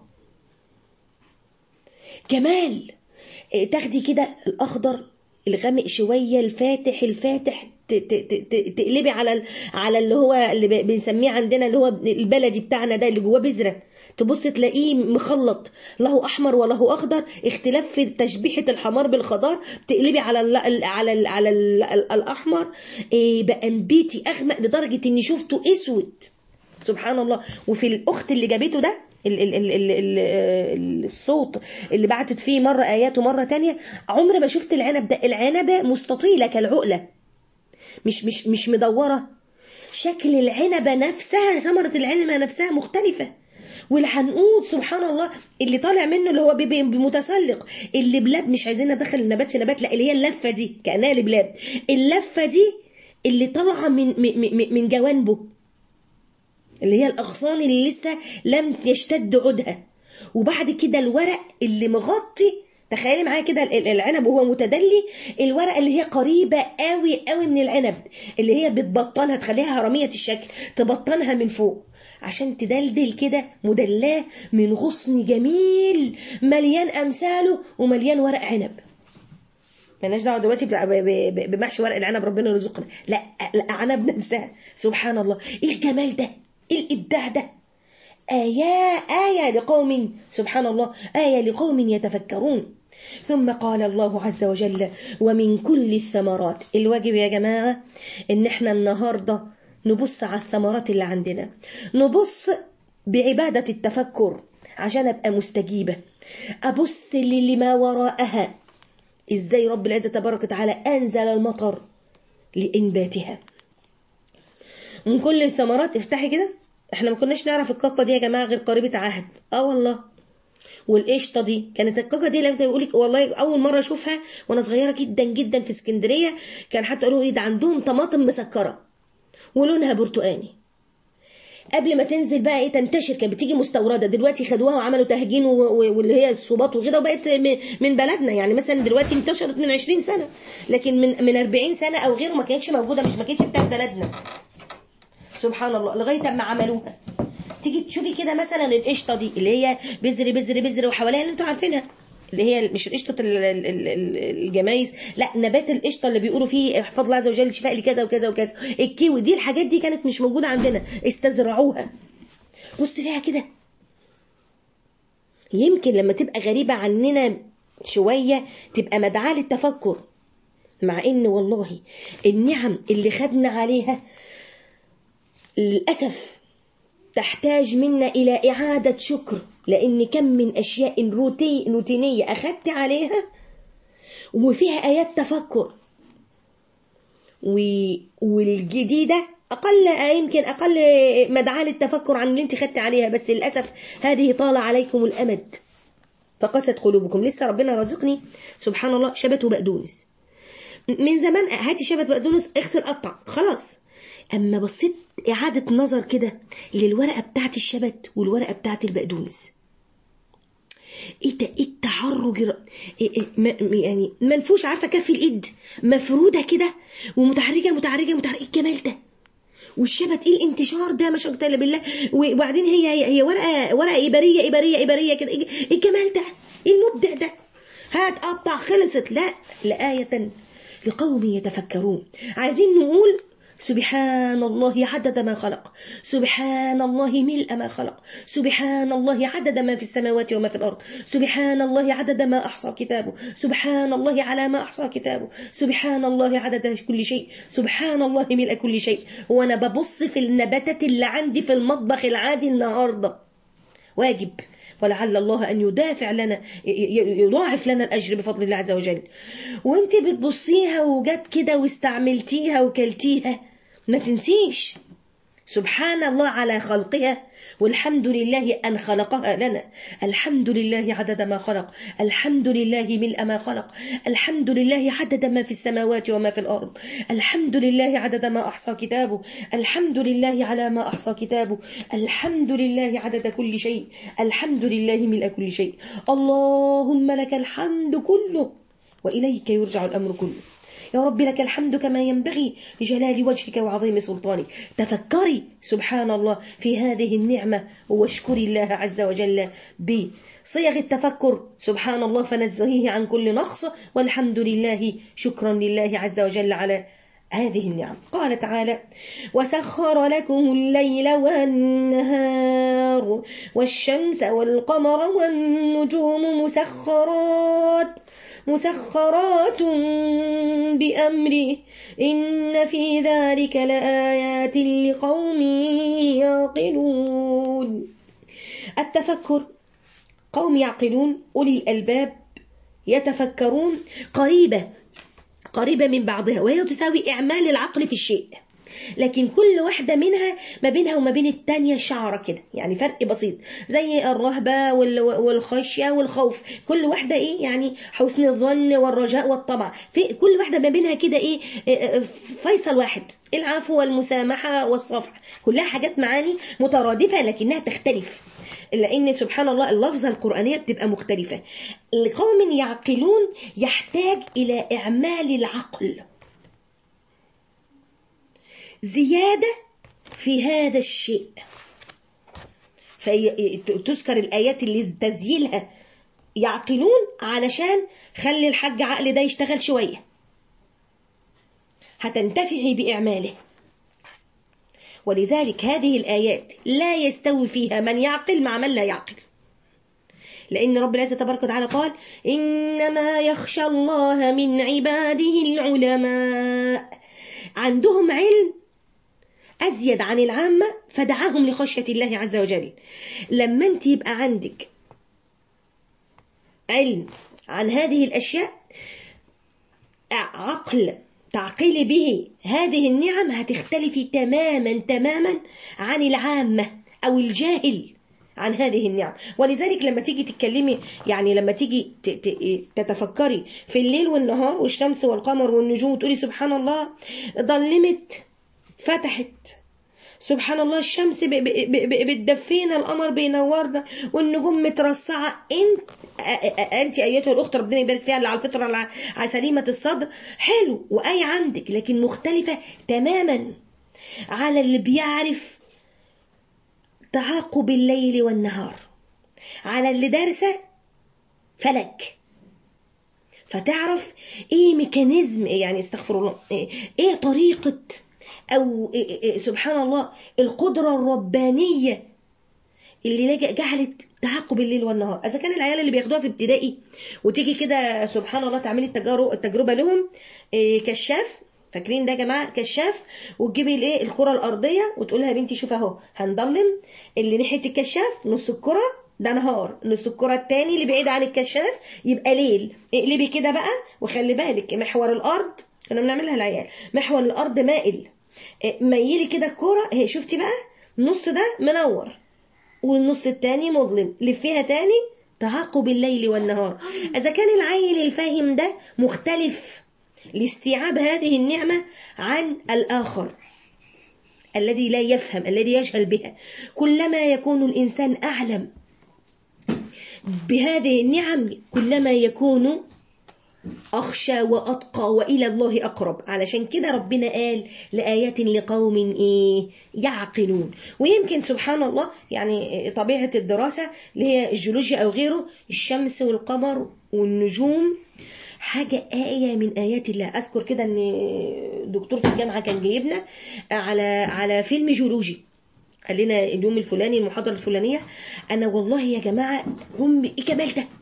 جمال تاخدي كده الاخضر الغامق شويه الفاتح الفاتح تقلبي على على اللي هو اللي بنسميه عندنا اللي هو البلدي بتاعنا ده اللي جواه بذره تبص تلاقيه مخلط له احمر وله اخضر اختلاف في تشبيحه الحمار بالخضار تقلبي على ال على ال على ال الاحمر إيه بقى نبيتي اغمق لدرجه اني شفته اسود سبحان الله وفي الاخت اللي جابته ده ال ال ال ال ال الصوت اللي بعتت فيه مرة آيات ومرة تانية عمر ما شفت العنب ده العنبة مستطيلة كالعقلة مش مش مش مدورة شكل العنبة نفسها ثمرة العنبة نفسها مختلفة والعنقود سبحان الله اللي طالع منه اللي هو متسلق اللي بلاب مش عايزين ندخل النبات في نبات لا اللي هي اللفة دي كأنها لبلاب اللفة دي اللي طالعة من من من جوانبه اللي هي الأغصان اللي لسه لم يشتد عودها وبعد كده الورق اللي مغطي تخيلي معايا كده العنب وهو متدلي الورقه اللي هي قريبه قوي قوي من العنب اللي هي بتبطنها تخليها هرميه الشكل تبطنها من فوق عشان تدلدل كده مدلاه من غصن جميل مليان امثاله ومليان ورق عنب مالناش دعوه دلوقتي بمحشي ورق العنب ربنا يرزقنا لا الاعنب نفسها سبحان الله ايه الجمال ده ايه الابداع ده آية آية لقوم سبحان الله آية لقوم يتفكرون ثم قال الله عز وجل ومن كل الثمرات الواجب يا جماعة ان احنا النهاردة نبص على الثمرات اللي عندنا نبص بعبادة التفكر عشان ابقى مستجيبة ابص لما وراءها ازاي رب العزة تبارك وتعالى انزل المطر لانباتها من كل الثمرات افتحي كده احنا ما كناش نعرف الكاكا دي يا جماعه غير قريبه عهد اه والله والقشطه دي كانت الكاكا دي لما بيقول لك والله اول مره اشوفها وانا صغيره جدا جدا في اسكندريه كان حتى يقولوا ايه ده عندهم طماطم مسكره ولونها برتقاني قبل ما تنزل بقى ايه تنتشر كانت بتيجي مستورده دلوقتي خدوها وعملوا تهجين و- و- واللي هي الصوبات وكده وبقت م- من بلدنا يعني مثلا دلوقتي انتشرت من 20 سنه لكن من من 40 سنه او غيره ما كانتش موجوده مش ما كانتش بتاعت بلدنا سبحان الله لغايه اما عملوها تيجي تشوفي كده مثلا القشطه دي اللي هي بذر بذر بذر وحواليها اللي انتوا عارفينها اللي هي مش قشطه ال- ال- ال- ال- الجمايز لا نبات القشطه اللي بيقولوا فيه احفظ الله عز وجل شفاء لكذا وكذا وكذا الكيوي دي الحاجات دي كانت مش موجوده عندنا استزرعوها بص فيها كده يمكن لما تبقى غريبه عننا شويه تبقى مدعاه للتفكر مع ان والله النعم اللي خدنا عليها للاسف تحتاج منا إلى إعادة شكر لأن كم من أشياء روتي روتينية أخذت عليها وفيها آيات تفكر و... والجديدة أقل يمكن أقل مدعاة للتفكر عن اللي أنت خدت عليها بس للأسف هذه طال عليكم الأمد فقست قلوبكم لسه ربنا رزقني سبحان الله شبت وبقدونس من زمان هاتي شبت وبقدونس اغسل قطع خلاص اما بصيت اعاده نظر كده للورقه بتاعت الشبت والورقه بتاعت البقدونس ايه ده ايه التعرج الر- إيه إيه م- يعني منفوش عارفه كف الايد مفروده كده ومتحرجه متحرجه متحرجه ايه الجمال ده والشبت ايه الانتشار ده ما شاء الله بالله وبعدين هي هي, هي ورقه ورقه ابريه ابريه ابريه كده ايه إيه الجمال ده ايه المبدع ده هات قطع خلصت لا لآية لقوم يتفكرون عايزين نقول سبحان الله عدد ما خلق سبحان الله ملء ما خلق سبحان الله عدد ما في السماوات وما في الأرض سبحان الله عدد ما أحصى كتابه سبحان الله على ما أحصى كتابه سبحان الله عدد كل شيء سبحان الله ملء كل شيء وأنا ببص في النباتات اللي عندي في المطبخ العادي النهاردة واجب ولعل الله أن يدافع لنا ي- ي- يضاعف لنا الأجر بفضل الله عز وجل وانت بتبصيها وجت كده واستعملتيها وكلتيها ما تنسيش سبحان الله على خلقها والحمد لله أن خلقها لنا الحمد لله عدد ما خلق الحمد لله ملء ما خلق الحمد لله عدد ما في السماوات وما في الأرض الحمد لله عدد ما أحصى كتابه الحمد لله على ما أحصى كتابه الحمد لله عدد كل شيء الحمد لله ملء كل شيء اللهم لك الحمد كله وإليك يرجع الأمر كله يا رب لك الحمد كما ينبغي لجلال وجهك وعظيم سلطانك تفكري سبحان الله في هذه النعمة واشكري الله عز وجل بصيغ التفكر سبحان الله فنزهيه عن كل نقص والحمد لله شكرا لله عز وجل على هذه النعم قال تعالى وسخر لكم الليل والنهار والشمس والقمر والنجوم مسخرات مسخرات بأمره إن في ذلك لآيات لقوم يعقلون التفكر قوم يعقلون أولي الألباب يتفكرون قريبة قريبة من بعضها وهي تساوي إعمال العقل في الشيء لكن كل واحدة منها ما بينها وما بين التانية شعرة كده يعني فرق بسيط زي الرهبة وال- والخشية والخوف كل واحدة ايه يعني حسن الظن والرجاء والطمع في كل واحدة ما بينها كده ايه إيه، فيصل واحد العفو والمسامحة والصفح كلها حاجات معاني مترادفة لكنها تختلف لأن سبحان الله اللفظة القرآنية بتبقى مختلفة لقوم يعقلون يحتاج إلى إعمال العقل زيادة في هذا الشيء فتذكر الآيات اللي تزييلها يعقلون علشان خلي الحاج عقل ده يشتغل شوية هتنتفعي بإعماله ولذلك هذه الآيات لا يستوي فيها من يعقل مع من لا يعقل لأن رب العزة تبارك وتعالى قال إنما يخشى الله من عباده العلماء عندهم علم أزيد عن العامة فدعاهم لخشية الله عز وجل لما أنت يبقى عندك علم عن هذه الأشياء عقل تعقلي به هذه النعم هتختلفي تماما تماما عن العامة أو الجاهل عن هذه النعم ولذلك لما تيجي تتكلمي يعني لما تيجي ت- ت- تتفكري في الليل والنهار والشمس والقمر والنجوم تقولي سبحان الله ظلمت فتحت سبحان الله الشمس ب- ب- ب- ب- بتدفينا القمر بينورنا والنجوم مترصعه انت أ- أ- انت ايتها الاخت ربنا يبارك فيها اللي على الفطره اللي على سليمه الصدر حلو واي عندك لكن مختلفه تماما على اللي بيعرف تعاقب الليل والنهار على اللي دارسه فلك فتعرف ايه ميكانيزم يعني استغفر الله ايه, إيه طريقه او إيه إيه سبحان الله القدره الربانيه اللي لج- جعلت تعاقب الليل والنهار اذا كان العيال اللي بياخدوها في ابتدائي وتيجي كده سبحان الله تعملي التجارب التجربه لهم إيه كشاف فاكرين ده يا جماعه كشاف وتجيبي الايه الكره الارضيه وتقول لها يا بنتي شوف اهو هنضلم اللي ناحيه الكشاف نص الكره ده نهار نص الكره التاني اللي بعيد عن الكشاف يبقى ليل اقلبي كده بقى وخلي بالك محور الارض كنا بنعملها العيال محور الارض مائل إيه، ميلي كده الكوره اهي شفتي بقى النص ده منور والنص التاني مظلم لفيها تاني تعاقب الليل والنهار إذا كان العيل الفاهم ده مختلف لاستيعاب هذه النعمة عن الآخر الذي لا يفهم الذي يجهل بها كلما يكون الإنسان أعلم بهذه النعم كلما يكون أخشى وأتقى وإلى الله أقرب علشان كده ربنا قال لآيات لقوم إيه يعقلون ويمكن سبحان الله يعني طبيعة الدراسة اللي هي الجيولوجيا أو غيره الشمس والقمر والنجوم حاجة آية من آيات الله أذكر كده إن دكتورة الجامعة كان جايبنا على على فيلم جيولوجي قال لنا اليوم الفلاني المحاضرة الفلانية أنا والله يا جماعة هم إيه كمال ده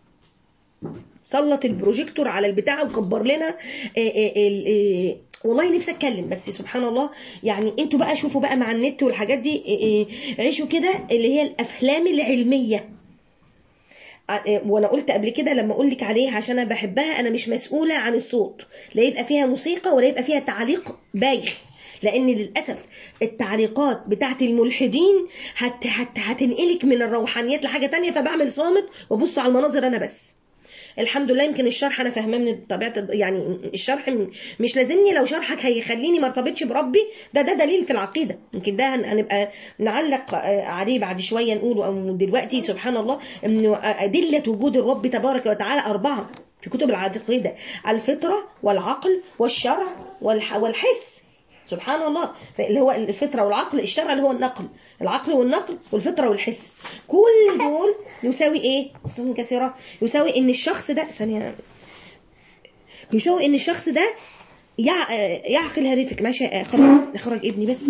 سلط البروجيكتور على البتاع وكبر لنا إيه إيه إيه إيه والله نفسي اتكلم بس سبحان الله يعني انتوا بقى شوفوا بقى مع النت والحاجات دي إيه إيه عيشوا كده اللي هي الافلام العلميه وانا قلت قبل كده لما اقول لك عليها عشان انا بحبها انا مش مسؤوله عن الصوت لا يبقى فيها موسيقى ولا يبقى فيها تعليق بايخ لان للاسف التعليقات بتاعت الملحدين هت هت هتنقلك من الروحانيات لحاجه تانية فبعمل صامت وابص على المناظر انا بس الحمد لله يمكن الشرح انا فاهماه من طبيعه يعني الشرح مش لازمني لو شرحك هيخليني ما ارتبطش بربي ده ده دليل في العقيده يمكن ده هنبقى نعلق عليه بعد شويه نقوله او دلوقتي سبحان الله انه ادله وجود الرب تبارك وتعالى اربعه في كتب العقيده الفطره والعقل والشرع والحس سبحان الله اللي هو الفطره والعقل الشرع اللي هو النقل العقل والنقل والفطره والحس كل دول يساوي ايه صفه كثيره يساوي ان الشخص ده ثانيه يساوي ان الشخص ده يعقل هذه الفكره ماشي خرج خرج ابني بس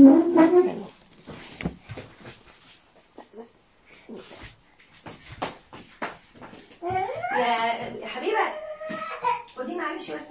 بس بس بس يا حبيبه خدي معلش بس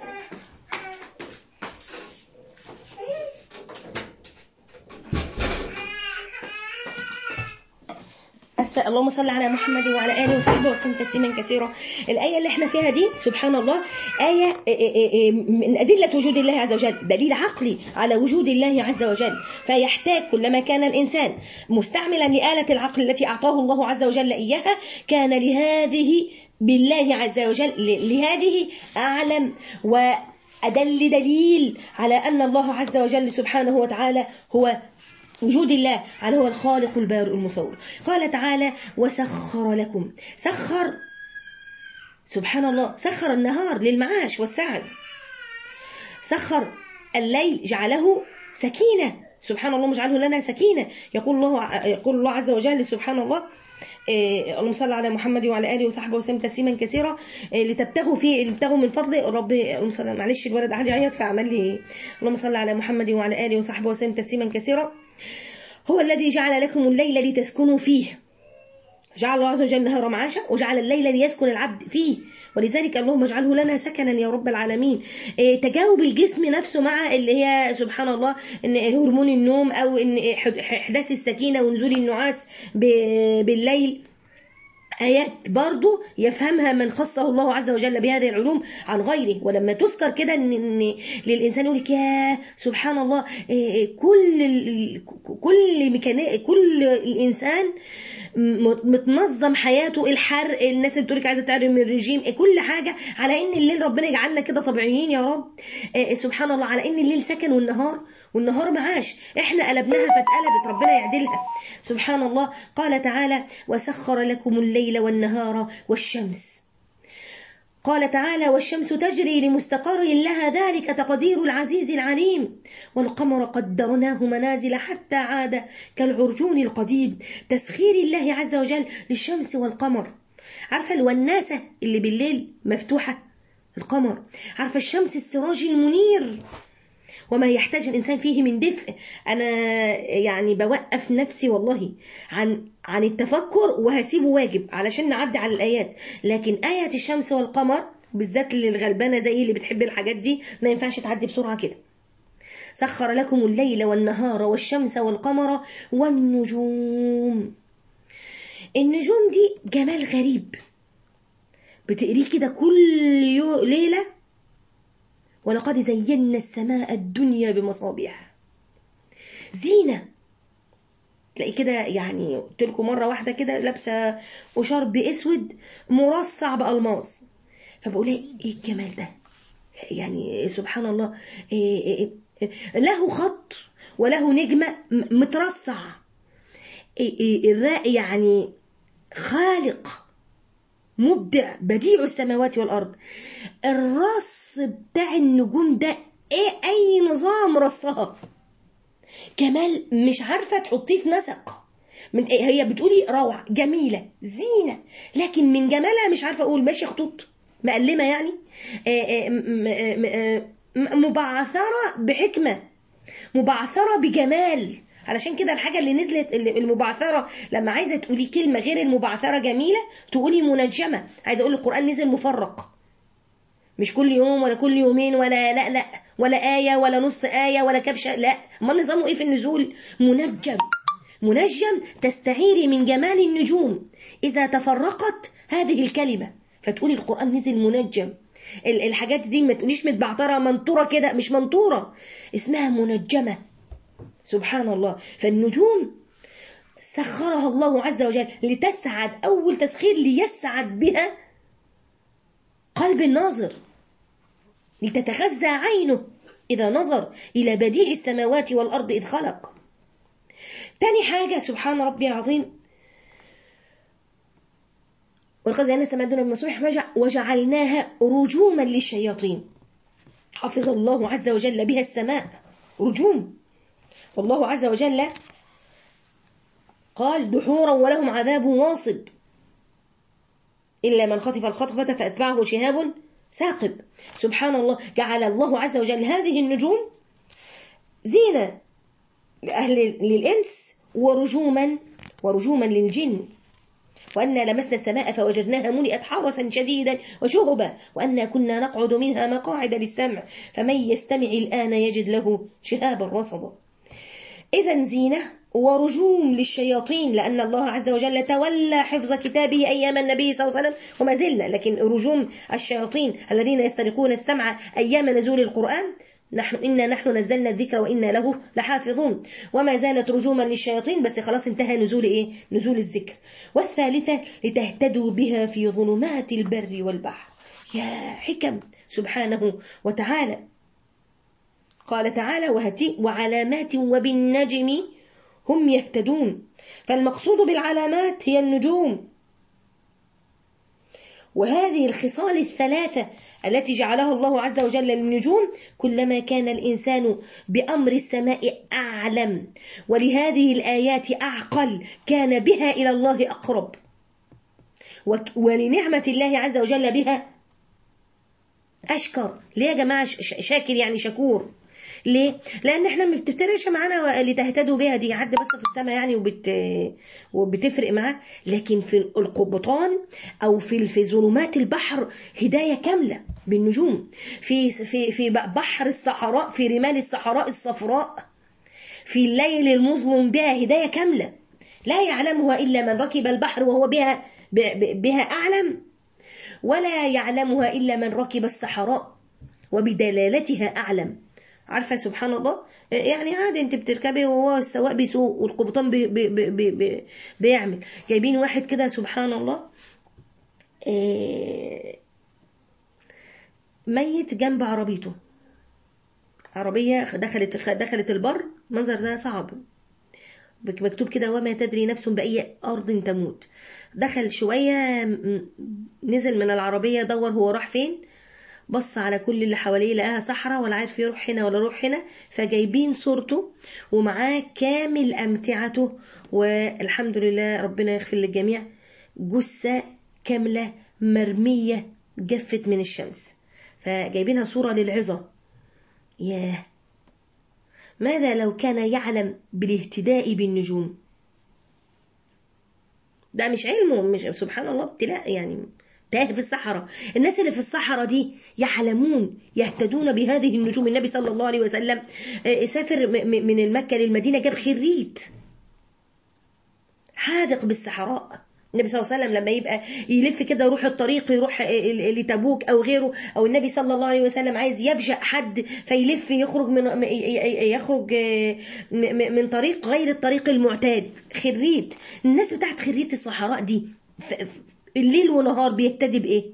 اللهم صل على محمد وعلى اله وصحبه وسلم تسليما كثيرا الايه اللي احنا فيها دي سبحان الله ايه من ادله وجود الله عز وجل دليل عقلي على وجود الله عز وجل فيحتاج كلما كان الانسان مستعملا لاله العقل التي اعطاه الله عز وجل اياها كان لهذه بالله عز وجل لهذه اعلم و أدل دليل على أن الله عز وجل سبحانه وتعالى هو وجود الله على هو الخالق البارئ المصور قال تعالى وسخر لكم سخر سبحان الله سخر النهار للمعاش والسعي سخر الليل جعله سكينة سبحان الله مجعله لنا سكينة يقول الله يقول الله عز وجل سبحان الله إيه اللهم صل على محمد وعلى اله وصحبه وسلم تسليما كثيرا إيه لتبتغوا في لتبتغوا من فضل رب اللهم صل معلش الولد قاعد يعيط فعمل لي اللهم صل على محمد وعلى اله وصحبه وسلم تسليما كثيرا هو الذي جعل لكم الليل لتسكنوا فيه جعل الله عز وجل النهار معاشا وجعل الليل ليسكن العبد فيه ولذلك اللهم اجعله لنا سكنا يا رب العالمين إيه تجاوب الجسم نفسه مع اللي هي سبحان الله ان هرمون النوم او ان احداث السكينه ونزول النعاس بالليل آيات برضو يفهمها من خصه الله عز وجل بهذه العلوم عن غيره ولما تذكر كده إن, إن للإنسان يقول لك يا سبحان الله إيه كل ال- كل ميكاني كل الإنسان م- متنظم حياته الحرق الناس اللي بتقولك عايزه تعمل من الرجيم إيه كل حاجه على ان الليل ربنا يجعلنا كده طبيعيين يا رب إيه سبحان الله على ان الليل سكن والنهار والنهار معاش احنا قلبناها فاتقلبت ربنا يعدلها سبحان الله قال تعالى وسخر لكم الليل والنهار والشمس قال تعالى والشمس تجري لمستقر لها ذلك تقدير العزيز العليم والقمر قدرناه منازل حتى عاد كالعرجون القديم تسخير الله عز وجل للشمس والقمر عارفة الوناسة اللي بالليل مفتوحة القمر عارفة الشمس السراج المنير وما يحتاج الإنسان فيه من دفء أنا يعني بوقف نفسي والله عن عن التفكر وهسيبه واجب علشان نعدي على الآيات لكن آية الشمس والقمر بالذات للغلبانة زي اللي بتحب الحاجات دي ما ينفعش تعدي بسرعة كده سخر لكم الليل والنهار والشمس والقمر والنجوم النجوم دي جمال غريب بتقريه كده كل يو ليلة ولقد زينا السماء الدنيا بمصابيح زينة تلاقي كده يعني قلت لكم مرة واحدة كده لابسة وشرب اسود مرصع بألماس فبقول ايه ايه الجمال ده يعني سبحان الله إيه إيه إيه له خط وله نجمة م- مترصع إيه إيه الرا- يعني خالق مبدع بديع السماوات والأرض الرص بتاع النجوم ده ايه اي نظام رصها كمال مش عارفة تحطيه في نسق من إيه هي بتقولي روعة جميلة زينة لكن من جمالها مش عارفة اقول ماشي خطوط مقلمة يعني آه، آه، م- م- آه، م- مبعثرة بحكمة مبعثرة بجمال علشان كده الحاجة اللي نزلت اللي- المبعثرة لما عايزة تقولي كلمة غير المبعثرة جميلة تقولي منجمة عايزة اقول القرآن نزل مفرق مش كل يوم ولا كل يومين ولا لا لا ولا آية ولا نص آية ولا كبشة لا امال نظامه ايه في النزول منجم منجم تستعيري من جمال النجوم إذا تفرقت هذه الكلمة فتقولي القرآن نزل منجم ال- الحاجات دي ما تقوليش متبعترة منطورة كده مش منطورة اسمها منجمة سبحان الله فالنجوم سخرها الله عز وجل لتسعد أول تسخير ليسعد بها قلب الناظر لتتغذى عينه إذا نظر إلى بديع السماوات والأرض إذ خلق تاني حاجة سبحان ربي العظيم ولقد زينا السماء الدنيا بمصابيح وجع- وجعلناها رجوما للشياطين حفظ الله عز وجل بها السماء رجوم والله عز وجل قال دحورا ولهم عذاب واصب إلا من خطف الخطفة فأتبعه شهاب ثاقب سبحان الله جعل الله عز وجل هذه النجوم زينة لأهل للإنس ورجوما ورجوما للجن وأنا لمسنا السماء فوجدناها ملئت حرسا شديدا وشهبا وأنا كنا نقعد منها مقاعد للسمع فمن يستمع الآن يجد له شهابا رصدا إذا زينة ورجوم للشياطين لأن الله عز وجل تولى حفظ كتابه أيام النبي صلى الله عليه وسلم وما زلنا لكن رجوم الشياطين الذين يسترقون السمع أيام نزول القرآن نحن إنا نحن نزلنا الذكر وإنا له لحافظون وما زالت رجوما للشياطين بس خلاص انتهى نزول إيه نزول الذكر والثالثة لتهتدوا بها في ظلمات البر والبحر يا حكم سبحانه وتعالى قال تعالى وهتي وعلامات وبالنجم هم يهتدون فالمقصود بالعلامات هي النجوم وهذه الخصال الثلاثة التي جعلها الله عز وجل للنجوم كلما كان الإنسان بأمر السماء أعلم ولهذه الآيات أعقل كان بها إلى الله أقرب وك- ولنعمة الله عز وجل بها أشكر ليه يا جماعة ش- ش- شاكر يعني شكور ليه؟ لأن احنا ما بتفترقش معانا لتهتدوا بها دي عد بس في السماء يعني وبت وبتفرق معاه لكن في القبطان أو في في ظلمات البحر هداية كاملة بالنجوم في في في بحر الصحراء في رمال الصحراء الصفراء في الليل المظلم بها هداية كاملة لا يعلمها إلا من ركب البحر وهو بها بها أعلم ولا يعلمها إلا من ركب الصحراء وبدلالتها أعلم عارفة سبحان الله يعني عادي انت بتركبي وهو السواق بيسوق والقبطان بي بي بي بي بيعمل جايبين واحد كده سبحان الله ميت جنب عربيته عربية دخلت دخلت البر منظر ده صعب مكتوب كده وما تدري نفس بأي أرض تموت دخل شوية نزل من العربية دور هو راح فين بص على كل اللي حواليه لقاها صحراء ولا عارف يروح هنا ولا يروح هنا فجايبين صورته ومعاه كامل أمتعته والحمد لله ربنا يغفر للجميع جثة كاملة مرمية جفت من الشمس فجايبينها صورة للعظة ياه ماذا لو كان يعلم بالاهتداء بالنجوم ده مش علمه مش سبحان الله ابتلاء يعني تاه في الصحراء الناس اللي في الصحراء دي يعلمون يهتدون بهذه النجوم النبي صلى الله عليه وسلم سافر من المكة للمدينة جاب خريت حاذق بالصحراء النبي صلى الله عليه وسلم لما يبقى يلف كده يروح الطريق يروح لتبوك او غيره او النبي صلى الله عليه وسلم عايز يفجأ حد فيلف يخرج من يخرج من طريق غير الطريق المعتاد خريت الناس بتاعت خريت الصحراء دي الليل ونهار بيهتدي بايه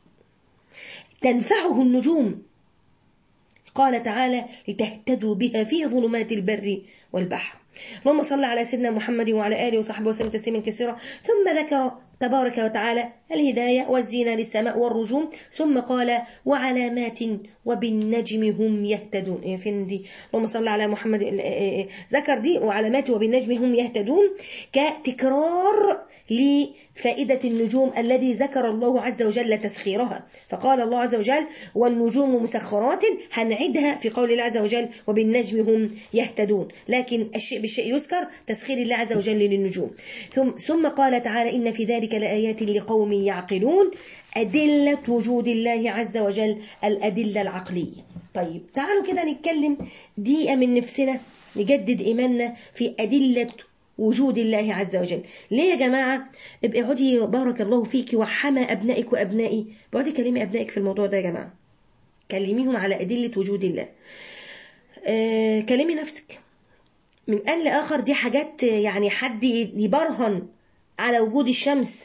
تنفعه النجوم قال تعالى لتهتدوا بها في ظلمات البر والبحر اللهم صل على سيدنا محمد وعلى آله وصحبه وسلم تسليما كثيرا ثم ذكر تبارك وتعالى الهداية والزينة للسماء والرجوم ثم قال وعلامات وبالنجم هم يهتدون إيه فين دي اللهم صل على محمد ذكر دي وعلامات وبالنجم هم يهتدون كتكرار لفائدة النجوم الذي ذكر الله عز وجل تسخيرها فقال الله عز وجل والنجوم مسخرات هنعدها في قول الله عز وجل وبالنجم هم يهتدون لكن الشيء بالشيء يذكر تسخير الله عز وجل للنجوم ثم, ثم قال تعالى إن في ذلك لآيات لقوم يعقلون أدلة وجود الله عز وجل الأدلة العقلية طيب تعالوا كده نتكلم دقيقة من نفسنا نجدد إيماننا في أدلة وجود الله عز وجل ليه يا جماعة ابقى اقعدي بارك الله فيك وحمى أبنائك وأبنائي اقعدي كلمي أبنائك في الموضوع ده يا جماعة كلميهم على أدلة وجود الله آه كلمي نفسك من آن لآخر دي حاجات يعني حد يبرهن على وجود الشمس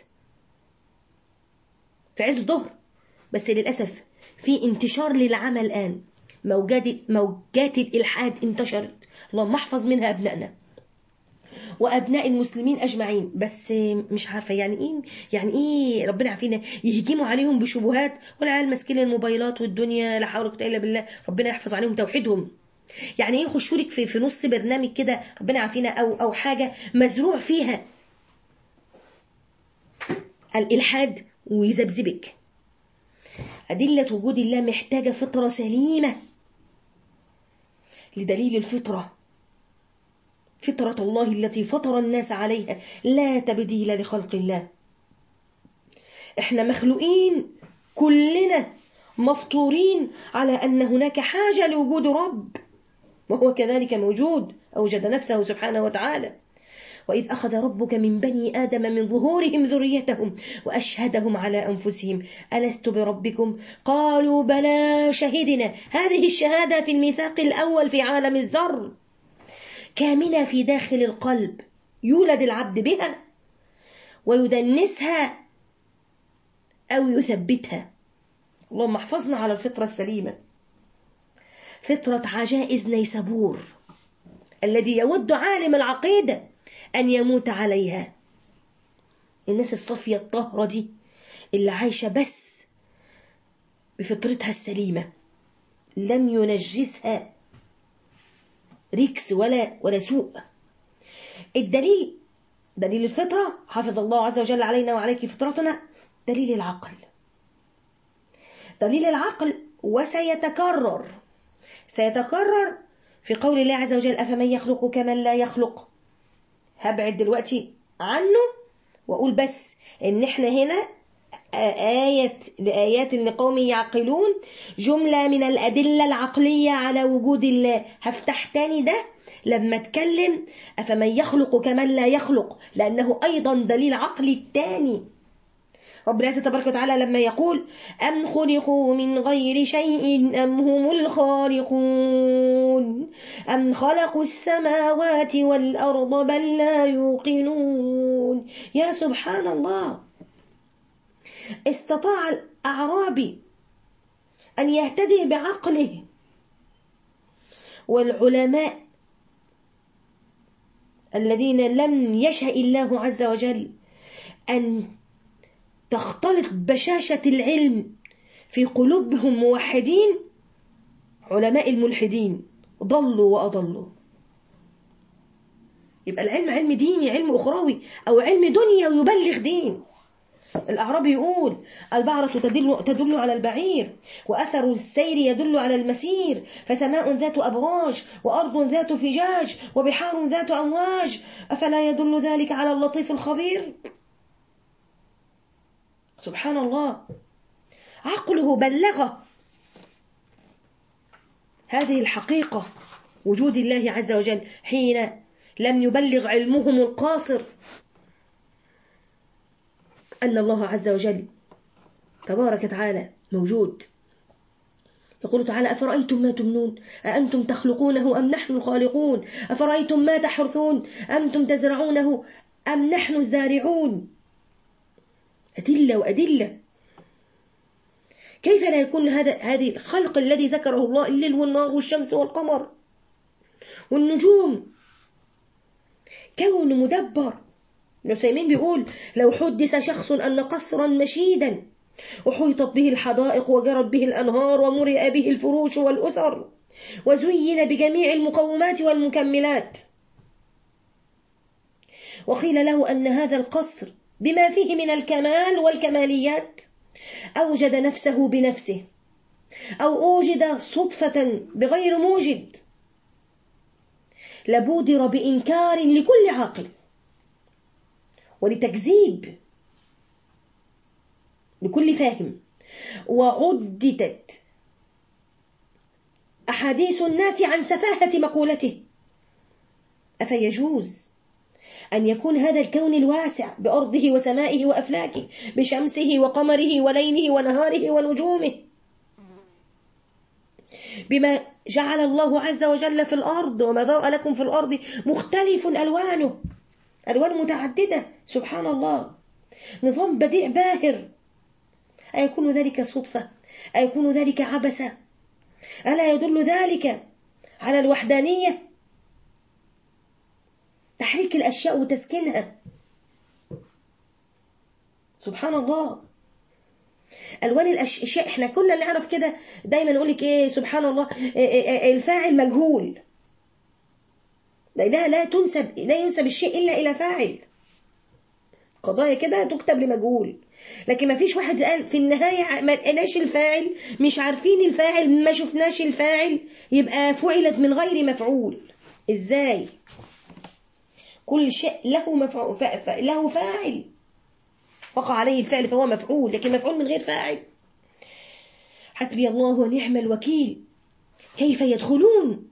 في عز الظهر بس للأسف في انتشار للعمى الآن موجات موجات الإلحاد انتشرت اللهم احفظ منها أبنائنا وابناء المسلمين اجمعين بس مش عارفه يعني ايه يعني ايه ربنا عافينا يهجموا عليهم بشبهات والعيال ماسكين الموبايلات والدنيا لا حول ولا قوه الا بالله ربنا يحفظ عليهم توحيدهم يعني ايه يخشوا لك في, في نص برنامج كده ربنا عافينا او او حاجه مزروع فيها الالحاد ويذبذبك أدلة وجود الله محتاجة فطرة سليمة لدليل الفطرة فطرة الله التي فطر الناس عليها لا تبديل لخلق الله احنا مخلوقين كلنا مفطورين على أن هناك حاجة لوجود رب وهو كذلك موجود أوجد نفسه سبحانه وتعالى وإذ أخذ ربك من بني آدم من ظهورهم ذريتهم وأشهدهم على أنفسهم ألست بربكم قالوا بلى شهدنا هذه الشهادة في الميثاق الأول في عالم الذر كامنة في داخل القلب يولد العبد بها ويدنسها أو يثبتها اللهم احفظنا على الفطرة السليمة فطرة عجائز نيسابور الذي يود عالم العقيدة أن يموت عليها الناس الصفية الطاهرة دي اللي عايشة بس بفطرتها السليمة لم ينجسها ريكس ولا ولا سوء الدليل دليل الفطرة حفظ الله عز وجل علينا وعليك فطرتنا دليل العقل دليل العقل وسيتكرر سيتكرر في قول الله عز وجل أفمن يخلق كمن لا يخلق هبعد دلوقتي عنه وأقول بس إن إحنا هنا آية لآيات لقوم يعقلون جملة من الأدلة العقلية على وجود الله هفتح تاني ده لما اتكلم أفمن يخلق كمن لا يخلق لأنه أيضا دليل عقلي تاني رب العزة تبارك وتعالى لما يقول أم خلقوا من غير شيء أم هم الخالقون أم خلقوا السماوات والأرض بل لا يوقنون يا سبحان الله استطاع الأعرابي أن يهتدي بعقله والعلماء الذين لم يشأ الله عز وجل أن تختلط بشاشة العلم في قلوبهم موحدين علماء الملحدين ضلوا وأضلوا يبقى العلم علم ديني علم أخروي أو علم دنيا ويبلغ دين الأعرابي يقول البعرة تدل, تدل على البعير وأثر السير يدل على المسير فسماء ذات أبراج وأرض ذات فجاج وبحار ذات أمواج أفلا يدل ذلك على اللطيف الخبير سبحان الله عقله بلغه هذه الحقيقة وجود الله عز وجل حين لم يبلغ علمهم القاصر أن الله عز وجل تبارك وتعالى موجود يقول تعالى أفرأيتم ما تمنون أأنتم تخلقونه أم نحن الخالقون أفرأيتم ما تحرثون أنتم تزرعونه أم نحن الزارعون أدلة وأدلة كيف لا يكون هذا هذه الخلق الذي ذكره الله الليل والنهار والشمس والقمر والنجوم كون مدبر نسيمين بيقول لو حدث شخص أن قصرا مشيدا وحيطت به الحدائق وجرت به الأنهار ومرئ به الفروش والأسر وزين بجميع المقومات والمكملات وقيل له أن هذا القصر بما فيه من الكمال والكماليات أوجد نفسه بنفسه أو أوجد صدفة بغير موجد لبودر بإنكار لكل عاقل ولتكذيب لكل فاهم وعددت أحاديث الناس عن سفاهة مقولته أفيجوز أن يكون هذا الكون الواسع بأرضه وسمائه وأفلاكه بشمسه وقمره وليله ونهاره ونجومه بما جعل الله عز وجل في الأرض وما ذرأ لكم في الأرض مختلف ألوانه ألوان متعددة سبحان الله نظام بديع باهر أيكون ذلك صدفة أيكون ذلك عبثة ألا يدل ذلك على الوحدانية تحريك الأشياء وتسكينها سبحان الله الوان الاشياء احنا كنا نعرف كده دايما نقول لك ايه سبحان الله إيه إيه إيه الفاعل مجهول لا لا تنسب لا ينسب الشيء الا الى فاعل قضايا كده تكتب لمجهول لكن ما فيش واحد قال في النهاية ما لقيناش الفاعل مش عارفين الفاعل ما شفناش الفاعل يبقى فعلت من غير مفعول ازاي كل شيء له مفعول له فاعل وقع عليه الفعل فهو مفعول لكن مفعول من غير فاعل حسبي الله ونعم الوكيل كيف يدخلون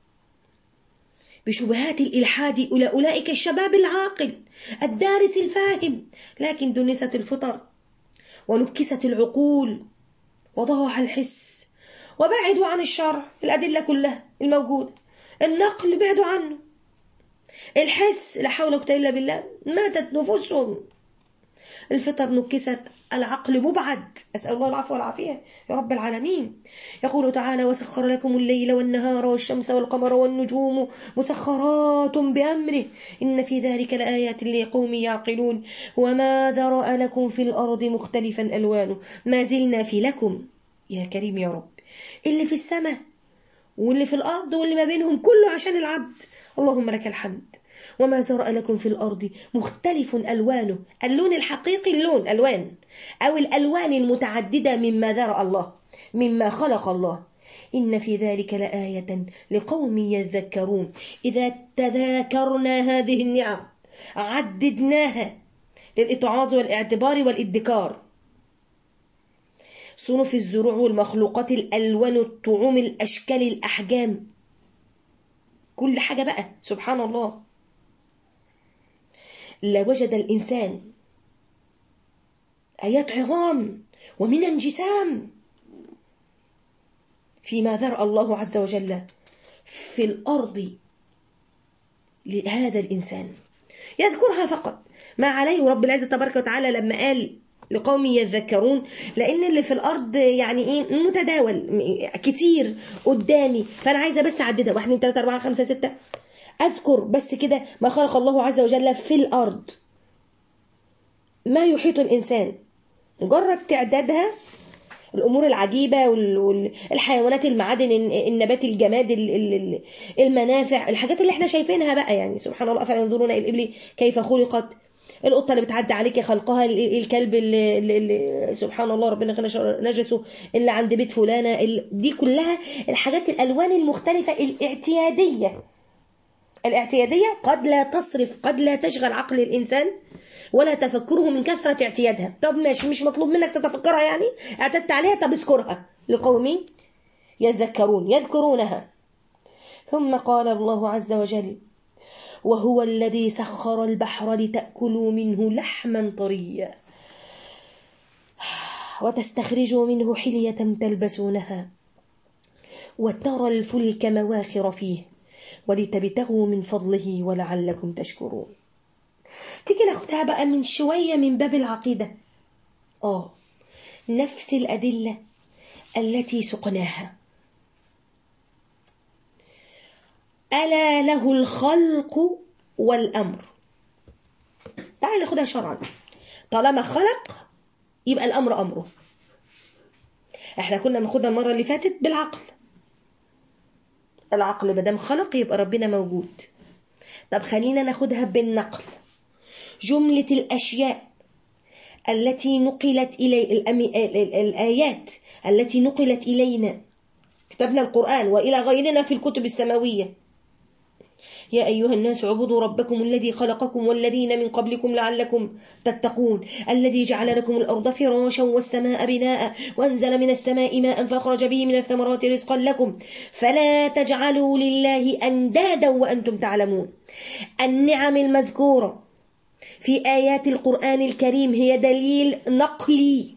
بشبهات الإلحاد إلى أولئك الشباب العاقل الدارس الفاهم لكن دنست الفطر ونكست العقول وضاع الحس وبعدوا عن الشرع الأدلة كلها الموجودة النقل بعدوا عنه الحس لا حول ولا قوة إلا بالله ماتت نفوسهم الفطر نكست العقل مبعد أسأل الله العفو والعافية يا رب العالمين يقول تعالى وسخر لكم الليل والنهار والشمس والقمر والنجوم مسخرات بأمره إن في ذلك لآيات لقوم يعقلون وما ذرأ لكم في الأرض مختلفا ألوانه ما زلنا في لكم يا كريم يا رب اللي في السماء واللي في الأرض واللي ما بينهم كله عشان العبد اللهم لك الحمد وما زرأ لكم في الأرض مختلف ألوانه اللون الحقيقي اللون ألوان أو الألوان المتعددة مما ذرأ الله مما خلق الله إن في ذلك لآية لقوم يذكرون إذا تذاكرنا هذه النعم عددناها للإتعاظ والاعتبار والادكار صنف الزروع والمخلوقات الألوان الطعوم الأشكال الأحجام كل حاجة بقى سبحان الله لوجد الإنسان آيات عظام ومن انجسام فيما ذرأ الله عز وجل في الأرض لهذا الإنسان يذكرها فقط ما عليه رب العزة تبارك وتعالى لما قال لقوم يذكرون لأن اللي في الأرض يعني إيه متداول كتير قدامي فأنا عايزة بس أعددها واحد اتنين تلاتة أربعة خمسة ستة أذكر بس كده ما خلق الله عز وجل في الأرض ما يحيط الإنسان مجرد تعدادها الأمور العجيبة والحيوانات المعادن النبات الجماد المنافع الحاجات اللي احنا شايفينها بقى يعني سبحان الله أفلا ينظرون إلى الإبل كيف خلقت القطة اللي بتعدي عليك خلقها الكلب اللي, اللي سبحان الله ربنا نجسه اللي عند بيت فلانة دي كلها الحاجات الألوان المختلفة الاعتيادية الاعتيادية قد لا تصرف قد لا تشغل عقل الإنسان ولا تفكره من كثرة اعتيادها طب ماشي مش مطلوب منك تتفكرها يعني اعتدت عليها طب اذكرها لقوم يذكرون يذكرونها ثم قال الله عز وجل وهو الذي سخر البحر لتأكلوا منه لحما طريا وتستخرجوا منه حلية تلبسونها وترى الفلك مواخر فيه ولتبتغوا من فضله ولعلكم تشكرون تيجي ناخدها بقى من شوية من باب العقيدة آه نفس الأدلة التي سقناها ألا له الخلق والأمر تعال ناخدها شرعا طالما خلق يبقى الأمر أمره احنا كنا بناخدها المرة اللي فاتت بالعقل العقل مادام خلق يبقى ربنا موجود طب خلينا ناخدها بالنقل جملة الأشياء التي نقلت إلي الآيات التي نقلت إلينا كتبنا القرآن وإلى غيرنا في الكتب السماوية يا أيها الناس اعبدوا ربكم الذي خلقكم والذين من قبلكم لعلكم تتقون الذي جعل لكم الأرض فراشا والسماء بناء وأنزل من السماء ماء فأخرج به من الثمرات رزقا لكم فلا تجعلوا لله أندادا وأنتم تعلمون النعم المذكورة في آيات القرآن الكريم هي دليل نقلي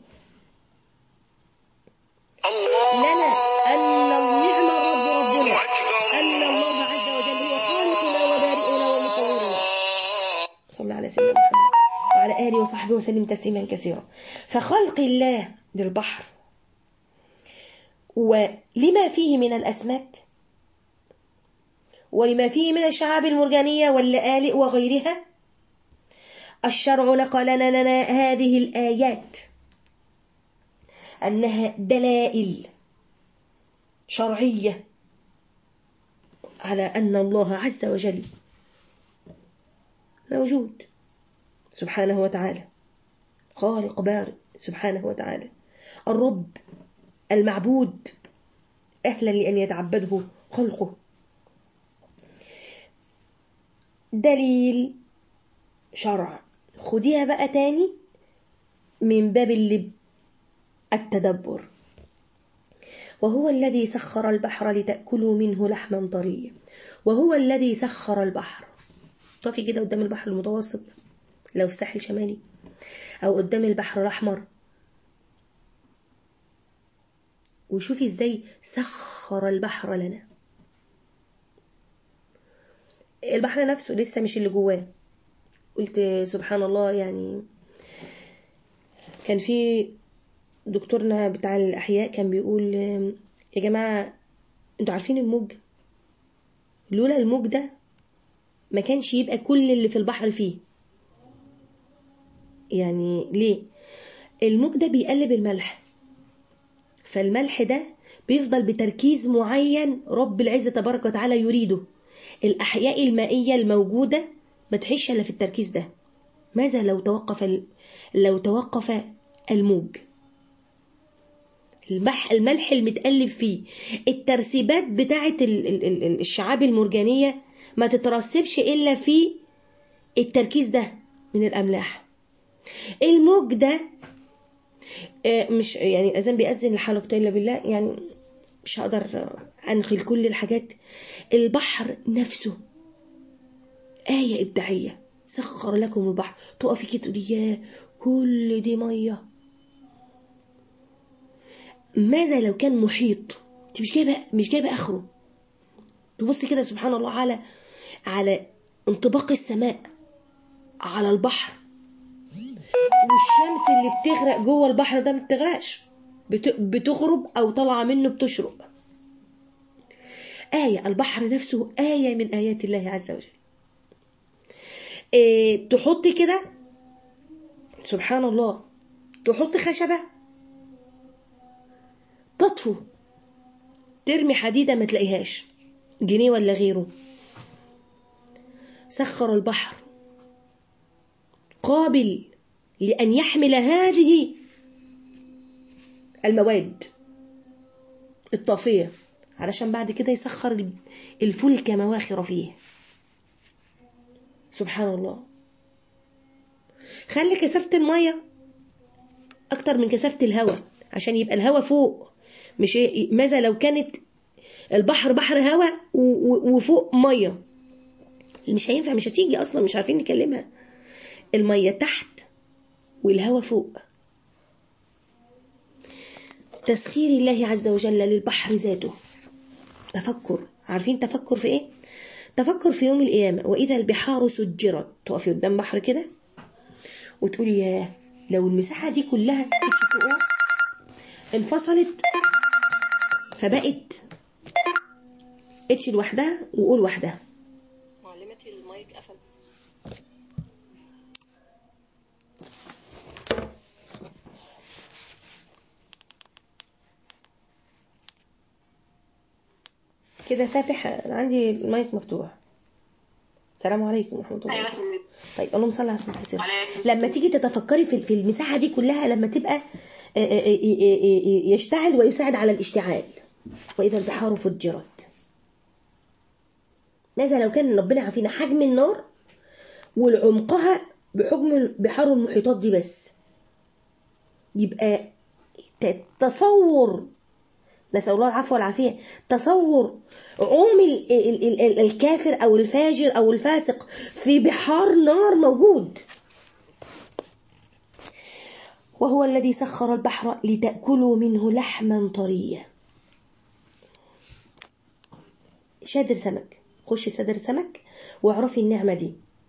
لنا أن النعم الرب ربنا أن الله عز وجل هو خالقنا وبارئنا ومصورنا صلى على سيدنا محمد وعلى آله وصحبه وسلم تسليما كثيرا فخلق الله للبحر ولما فيه من الأسماك ولما فيه من الشعاب المرجانية واللآلئ وغيرها الشرع نقل لنا هذه الآيات أنها دلائل شرعية على أن الله عز وجل موجود سبحانه وتعالى خالق بارئ سبحانه وتعالى الرب المعبود أهلا لأن يتعبده خلقه دليل شرع خديها بقى تاني من باب اللب التدبر وهو الذي سخر البحر لتأكلوا منه لحما طريا وهو الذي سخر البحر طافي كده قدام البحر المتوسط لو في ساحل شمالي أو قدام البحر الأحمر وشوفي ازاي سخر البحر لنا البحر نفسه لسه مش اللي جواه قلت سبحان الله يعني كان في دكتورنا بتاع الأحياء كان بيقول يا جماعة انتوا عارفين الموج لولا الموج ده ما كانش يبقى كل اللي في البحر فيه يعني ليه الموج ده بيقلب الملح فالملح ده بيفضل بتركيز معين رب العزة تبارك وتعالى يريده الأحياء المائية الموجودة ما تحش إلا في التركيز ده ماذا لو توقف ال... لو توقف الموج المح الملح المتقلب فيه الترسيبات بتاعة الشعاب المرجانية ما تترسبش إلا في التركيز ده من الأملاح الموج ده مش يعني الأذان بيأذن لحلقة إلا بالله يعني مش هقدر أنقل كل الحاجات البحر نفسه آية إبداعية سخر لكم البحر تقفي كده تقولي يا كل دي مية ماذا لو كان محيط انت مش جايبه مش جايبه اخره تبص كده سبحان الله على على انطباق السماء على البحر والشمس اللي بتغرق جوه البحر ده ما بتغرقش بت- بتغرب او طالعه منه بتشرق آية البحر نفسه آية من آيات الله عز وجل إيه تحط كده سبحان الله تحط خشبة تطفو ترمي حديدة ما تلاقيهاش جنيه ولا غيره سخر البحر قابل لأن يحمل هذه المواد الطافية علشان بعد كده يسخر الفلك مواخر فيه سبحان الله خلي كثافة المية أكتر من كثافة الهواء عشان يبقى الهواء فوق مش إيه- ماذا لو كانت البحر بحر هواء و- و- وفوق مية مش هينفع مش هتيجي أصلا مش عارفين نكلمها المية تحت والهواء فوق تسخير الله عز وجل للبحر ذاته تفكر عارفين تفكر في ايه تفكر في يوم القيامة وإذا البحار سجرت تقفي قدام بحر كده وتقولي ياه لو المساحة دي كلها اتش انفصلت فبقت اتش لوحدها وقول لوحدها معلمتي المايك قفل كده فاتح انا عندي المايك مفتوح السلام عليكم ورحمة الله وبركاته طيب اللهم صل على سيدنا محمد عليكم لما تيجي تتفكري في في المساحة دي كلها لما تبقى آه، آه، آه، آه، يشتعل ويساعد على الاشتعال وإذا البحار فجرت ماذا لو كان ربنا عافينا حجم النار والعمقها بحجم بحار المحيطات دي بس يبقى ت- تصور نسأل الله العفو والعافية تصور عوم ال- ال- ال- ال- الكافر أو الفاجر أو الفاسق في بحار نار موجود وهو الذي سخر البحر لتأكلوا منه لحما طريا شادر سمك خش صدر سمك واعرفي النعمة دي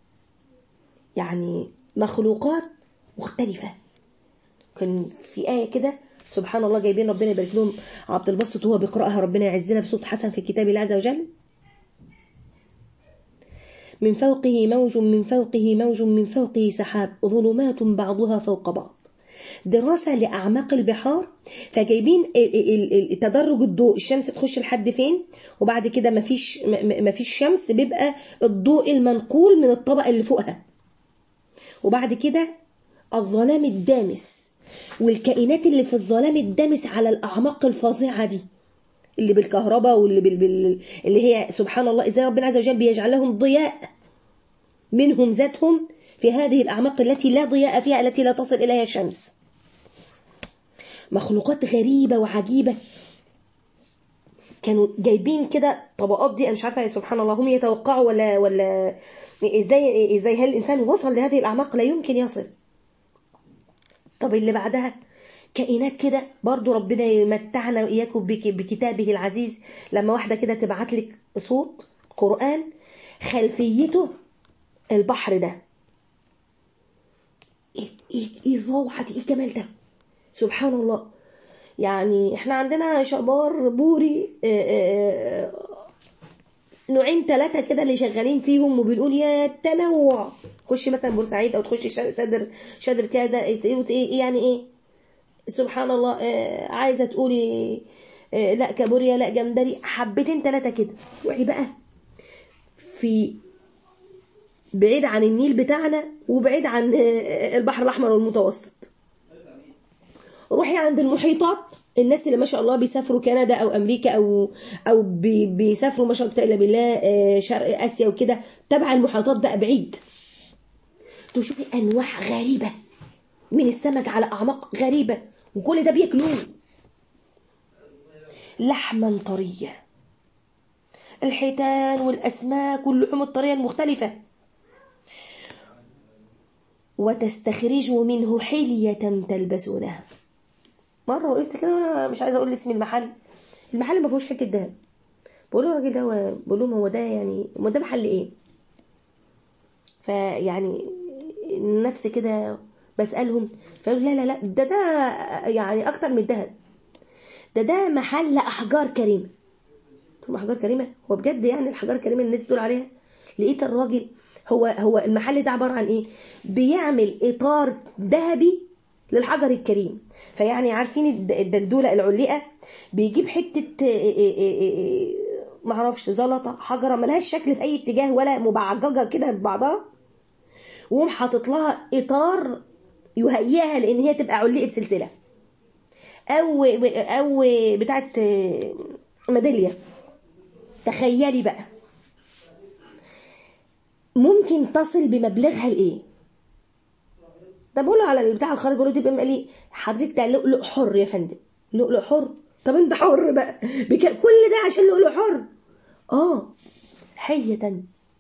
يعني مخلوقات مختلفة كان في آية كده سبحان الله جايبين ربنا يبارك لهم عبد الباسط وهو بيقرأها ربنا يعزنا بصوت حسن في كتاب الله عز وجل من فوقه موج من فوقه موج من فوقه سحاب ظلمات بعضها فوق بعض دراسة لأعماق البحار فجايبين ال- ال- ال- تدرج الضوء الشمس تخش لحد فين وبعد كده مفيش م- م- مفيش شمس بيبقى الضوء المنقول من الطبقة اللي فوقها وبعد كده الظلام الدامس والكائنات اللي في الظلام الدامس على الأعماق الفظيعة دي اللي بالكهرباء واللي بال... بال... اللي هي سبحان الله ازاي ربنا عز وجل بيجعل لهم ضياء منهم ذاتهم في هذه الأعماق التي لا ضياء فيها التي لا تصل إليها الشمس مخلوقات غريبة وعجيبة كانوا جايبين كده طبقات دي انا مش عارفه يا سبحان الله هم يتوقعوا ولا ولا ازاي ازاي هل الانسان وصل لهذه الاعماق لا يمكن يصل طب اللي بعدها كائنات كده برضو ربنا يمتعنا واياكم بك- بكتابه العزيز لما واحده كده تبعت لك صوت قران خلفيته البحر ده ايه ايه ايه الروعه دي ايه الجمال ده سبحان الله يعني احنا عندنا شبار بوري آه، آه، نوعين ثلاثة كده اللي شغالين فيهم وبنقول يا التنوع خشي مثلا بورسعيد او تخشي شا- شادر شادر كده ايه ايه ايه يعني ايه سبحان الله آه، عايزة تقولي آه، لا كابوريا لا جمبري حبتين ثلاثة كده روحي بقى في بعيد عن النيل بتاعنا وبعيد عن آه، البحر الأحمر والمتوسط روحي عند المحيطات الناس اللي ما شاء الله بيسافروا كندا او امريكا او او بي- بيسافروا ما شاء الله الا بالله آه، شرق اسيا وكده تبع المحيطات بقى بعيد تشوفي انواع غريبه من السمك على اعماق غريبه وكل ده بياكلوه لحما طريا الحيتان والاسماك واللحوم الطريه المختلفه وتستخرجوا منه حليه تلبسونها مره وقفت كده وانا مش عايزه اقول اسم المحل المحل ما فيهوش حته دهب بقول له الراجل ده هو بقول لهم هو ده يعني هو ده محل ايه فيعني نفسي كده بسالهم فيقولوا لا لا لا ده ده يعني اكتر من الذهب ده ده محل احجار كريمه قلت لهم احجار كريمه هو بجد يعني الاحجار الكريمه اللي الناس بتقول عليها لقيت الراجل هو هو المحل ده عباره عن ايه بيعمل اطار ذهبي للحجر الكريم فيعني عارفين الد- الدندوله العلقه بيجيب حته معرفش زلطه حجره ملهاش شكل في اي اتجاه ولا مبعججه كده ببعضها وقوم حاطط لها اطار يهيئها لان هي تبقى علقه سلسله او او بتاعت ميداليه تخيلي بقى ممكن تصل بمبلغها لايه ده بقول له على البتاع الخارج بقول له دي بقى لي حضرتك ده لؤلؤ حر يا فندم لؤلؤ حر طب انت حر بقى بك... كل ده عشان لؤلؤ حر اه حية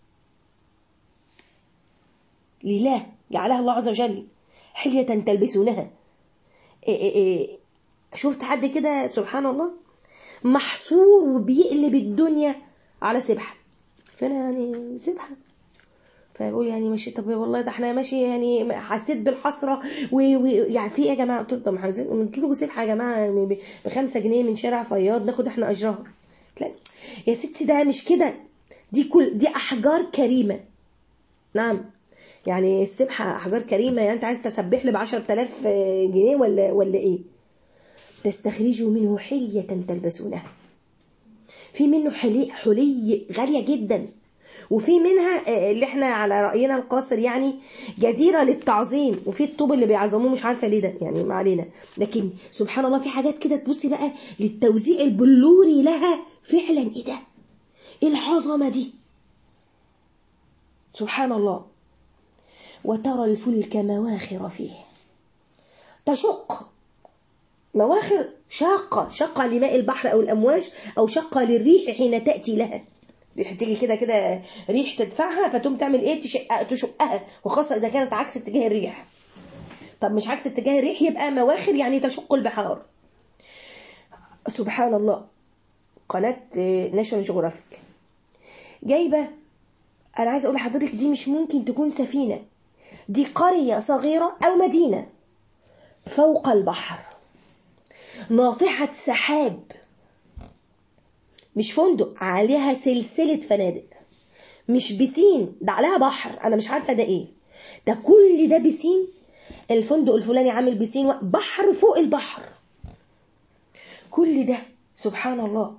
لله جعلها الله عز وجل حلية تلبسونها إيه إيه إيه شفت حد كده سبحان الله محصور وبيقلب الدنيا على سبحة فانا يعني سبحة فبقول يعني ماشي طب والله ده احنا ماشي يعني حسيت بالحسره ويعني في ايه يا جماعه قلت له طب ما احنا نجيب له سبحه يا جماعه ب 5 جنيه من شارع فياض ناخد احنا اجرها لا يا ستي ده مش كده دي كل دي احجار كريمه نعم يعني السبحه احجار كريمه يعني انت عايز تسبح لي ب 10000 جنيه ولا ولا ايه تستخرجوا منه حليه تلبسونها في منه حلي حلي غاليه جدا وفي منها اللي احنا على رأينا القاصر يعني جديرة للتعظيم وفي الطوب اللي بيعظموه مش عارفة ليه ده يعني ما علينا لكن سبحان الله في حاجات كده تبصي بقى للتوزيع البلوري لها فعلا ايه ده ايه العظمة دي سبحان الله وترى الفلك مواخر فيه تشق مواخر شاقة شاقة لماء البحر أو الأمواج أو شاقة للريح حين تأتي لها تيجي كده كده ريح تدفعها فتقوم تعمل ايه تشقها تشقها وخاصه اذا كانت عكس اتجاه الريح طب مش عكس اتجاه الريح يبقى مواخر يعني تشق البحار سبحان الله قناه ناشونال جيوغرافيك جايبه انا عايز اقول لحضرتك دي مش ممكن تكون سفينه دي قريه صغيره او مدينه فوق البحر ناطحه سحاب مش فندق عليها سلسلة فنادق مش بسين ده عليها بحر انا مش عارفة ده ايه ده كل ده بسين الفندق الفلاني عامل بسين بحر فوق البحر كل ده سبحان الله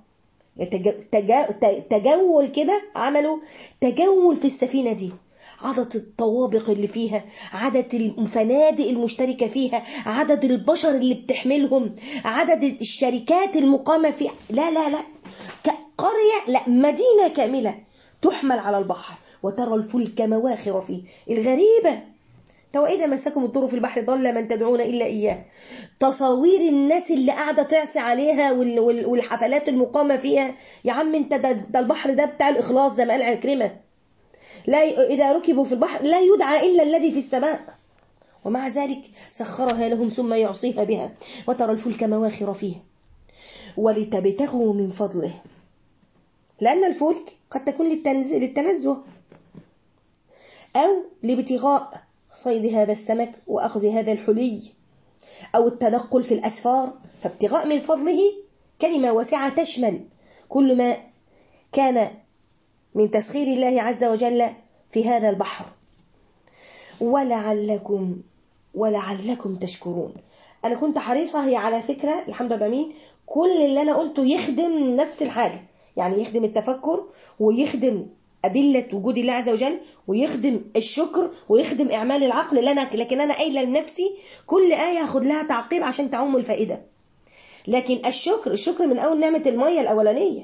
تجول كده عملوا تجول في السفينة دي عدد الطوابق اللي فيها عدد الفنادق المشتركة فيها عدد البشر اللي بتحملهم عدد الشركات المقامة فيها لا لا لا قرية لا مدينة كاملة تحمل على البحر وترى الفلك مواخر فيه الغريبة تو إذا مسكم الضر في البحر ضل من تدعون إلا إياه تصاوير الناس اللي قاعدة تعصي عليها والحفلات المقامة فيها يا عم انت ده, ده البحر ده بتاع الإخلاص زي ما قال عكرمة لا إذا ركبوا في البحر لا يدعى إلا الذي في السماء ومع ذلك سخرها لهم ثم يعصيها بها وترى الفلك مواخر فيه ولتبتغوا من فضله لأن الفلك قد تكون للتنزه أو لابتغاء صيد هذا السمك وأخذ هذا الحلي أو التنقل في الأسفار فابتغاء من فضله كلمة واسعة تشمل كل ما كان من تسخير الله عز وجل في هذا البحر ولعلكم ولعلكم تشكرون أنا كنت حريصة هي على فكرة الحمد لله بمين كل اللي أنا قلته يخدم نفس الحاجة يعني يخدم التفكر ويخدم أدلة وجود الله عز وجل ويخدم الشكر ويخدم إعمال العقل لنا لكن أنا قايلة لنفسي كل آية هاخد لها تعقيب عشان تعم الفائدة لكن الشكر الشكر من أول نعمة المية الأولانية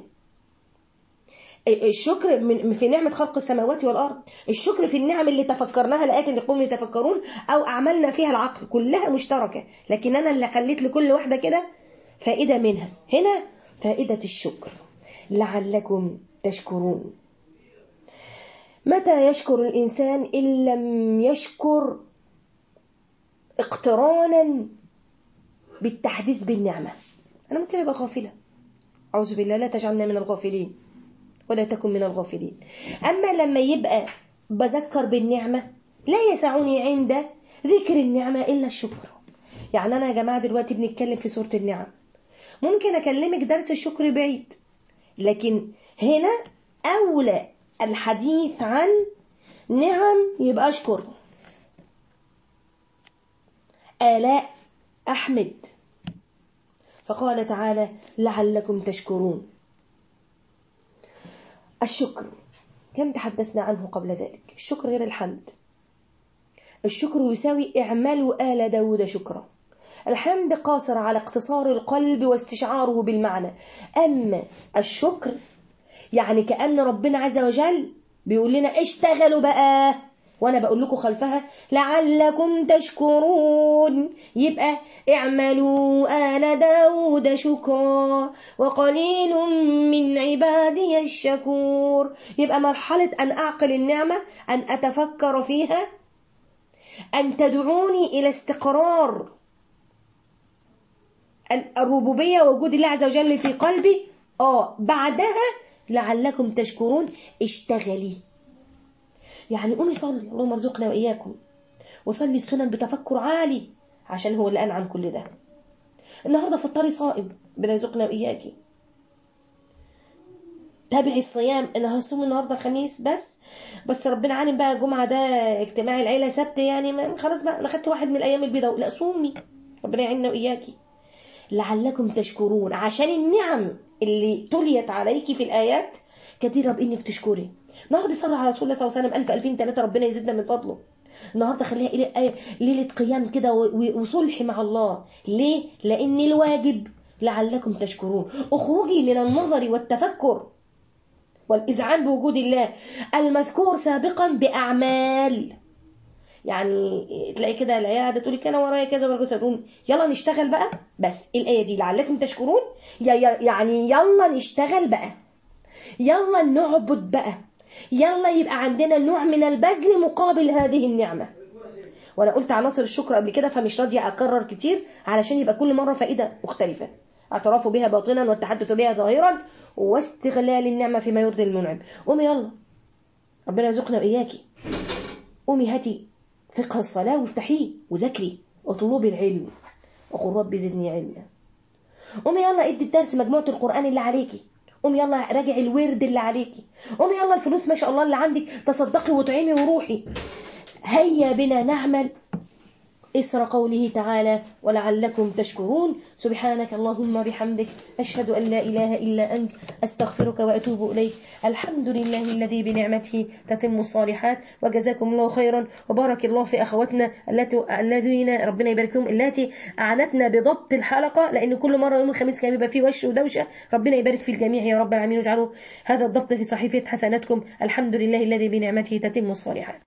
الشكر من في نعمة خلق السماوات والأرض الشكر في النعم اللي تفكرناها لآيات اللي قوم يتفكرون أو أعملنا فيها العقل كلها مشتركة لكن أنا اللي خليت لكل واحدة كده فائدة منها هنا فائدة الشكر لعلكم تشكرون متى يشكر الإنسان إن لم يشكر اقترانا بالتحديث بالنعمة أنا ممكن أبقى غافلة أعوذ بالله لا تجعلنا من الغافلين ولا تكن من الغافلين أما لما يبقى بذكر بالنعمة لا يسعني عند ذكر النعمة إلا الشكر يعني أنا يا جماعة دلوقتي بنتكلم في سورة النعم ممكن أكلمك درس الشكر بعيد لكن هنا أولى الحديث عن نعم يبقى أشكر آلاء أحمد فقال تعالى لعلكم تشكرون الشكر كم تحدثنا عنه قبل ذلك الشكر غير الحمد الشكر يساوي اعملوا آل داود شكرا الحمد قاصر على اقتصار القلب واستشعاره بالمعنى أما الشكر يعني كأن ربنا عز وجل بيقول لنا اشتغلوا بقى وانا بقول لكم خلفها لعلكم تشكرون يبقى اعملوا آل داود شكرا وقليل من عبادي الشكور يبقى مرحلة أن أعقل النعمة أن أتفكر فيها أن تدعوني إلى استقرار الربوبية ووجود الله عز وجل في قلبي آه بعدها لعلكم تشكرون اشتغلي يعني قومي صلي اللهم ارزقنا وإياكم وصلي السنن بتفكر عالي عشان هو اللي أنعم كل ده النهاردة فطري صائم ربنا يرزقنا وإياكي تابعي الصيام انا هصوم النهارده الخميس بس بس ربنا عالم بقى الجمعه ده اجتماع العيله سبت يعني ما خلاص بقى انا خدت واحد من الايام البيضاء لا صومي ربنا يعيننا واياكي لعلكم تشكرون عشان النعم اللي تليت عليكي في الايات كثيره بانك تشكري النهارده صلي على رسول الله صلى الله عليه وسلم 1000 2000 3 ربنا يزيدنا من فضله النهارده خليها ليله قيام كده وصلح مع الله ليه لان الواجب لعلكم تشكرون اخرجي من النظر والتفكر والإذعان بوجود الله المذكور سابقا بأعمال يعني تلاقي كده العيال قاعده تقول لك انا ورايا كذا ورايا كذا تقول يلا نشتغل بقى بس الايه دي لعلكم تشكرون يعني يلا نشتغل بقى يلا نعبد بقى يلا يبقى عندنا نوع من البذل مقابل هذه النعمه وانا قلت عناصر الشكر قبل كده فمش راضيه اكرر كتير علشان يبقى كل مره فائده مختلفه اعتراف بها باطنا والتحدث بها ظاهرا واستغلال النعمة فيما يرضي المنعم قومي يلا ربنا يرزقنا وإياكي قومي هاتي فقه الصلاة وافتحيه وذاكري واطلبي العلم وقل ربي زدني علما قومي يلا ادي الدرس مجموعة القرآن اللي عليكي قومي يلا راجعي الورد اللي عليكي قومي يلا الفلوس ما شاء الله اللي عندك تصدقي وطعمي وروحي هيا بنا نعمل إسر قوله تعالى ولعلكم تشكرون سبحانك اللهم بحمدك أشهد أن لا إله إلا أنت أستغفرك وأتوب إليك الحمد لله الذي بنعمته تتم الصالحات وجزاكم الله خيرا وبارك الله في أخواتنا الذين ربنا يبارك لهم التي أعنتنا بضبط الحلقة لأن كل مرة يوم الخميس كان بيبقى فيه وش ودوشة ربنا يبارك في الجميع يا رب العالمين واجعلوا هذا الضبط في صحيفة حسناتكم الحمد لله الذي بنعمته تتم الصالحات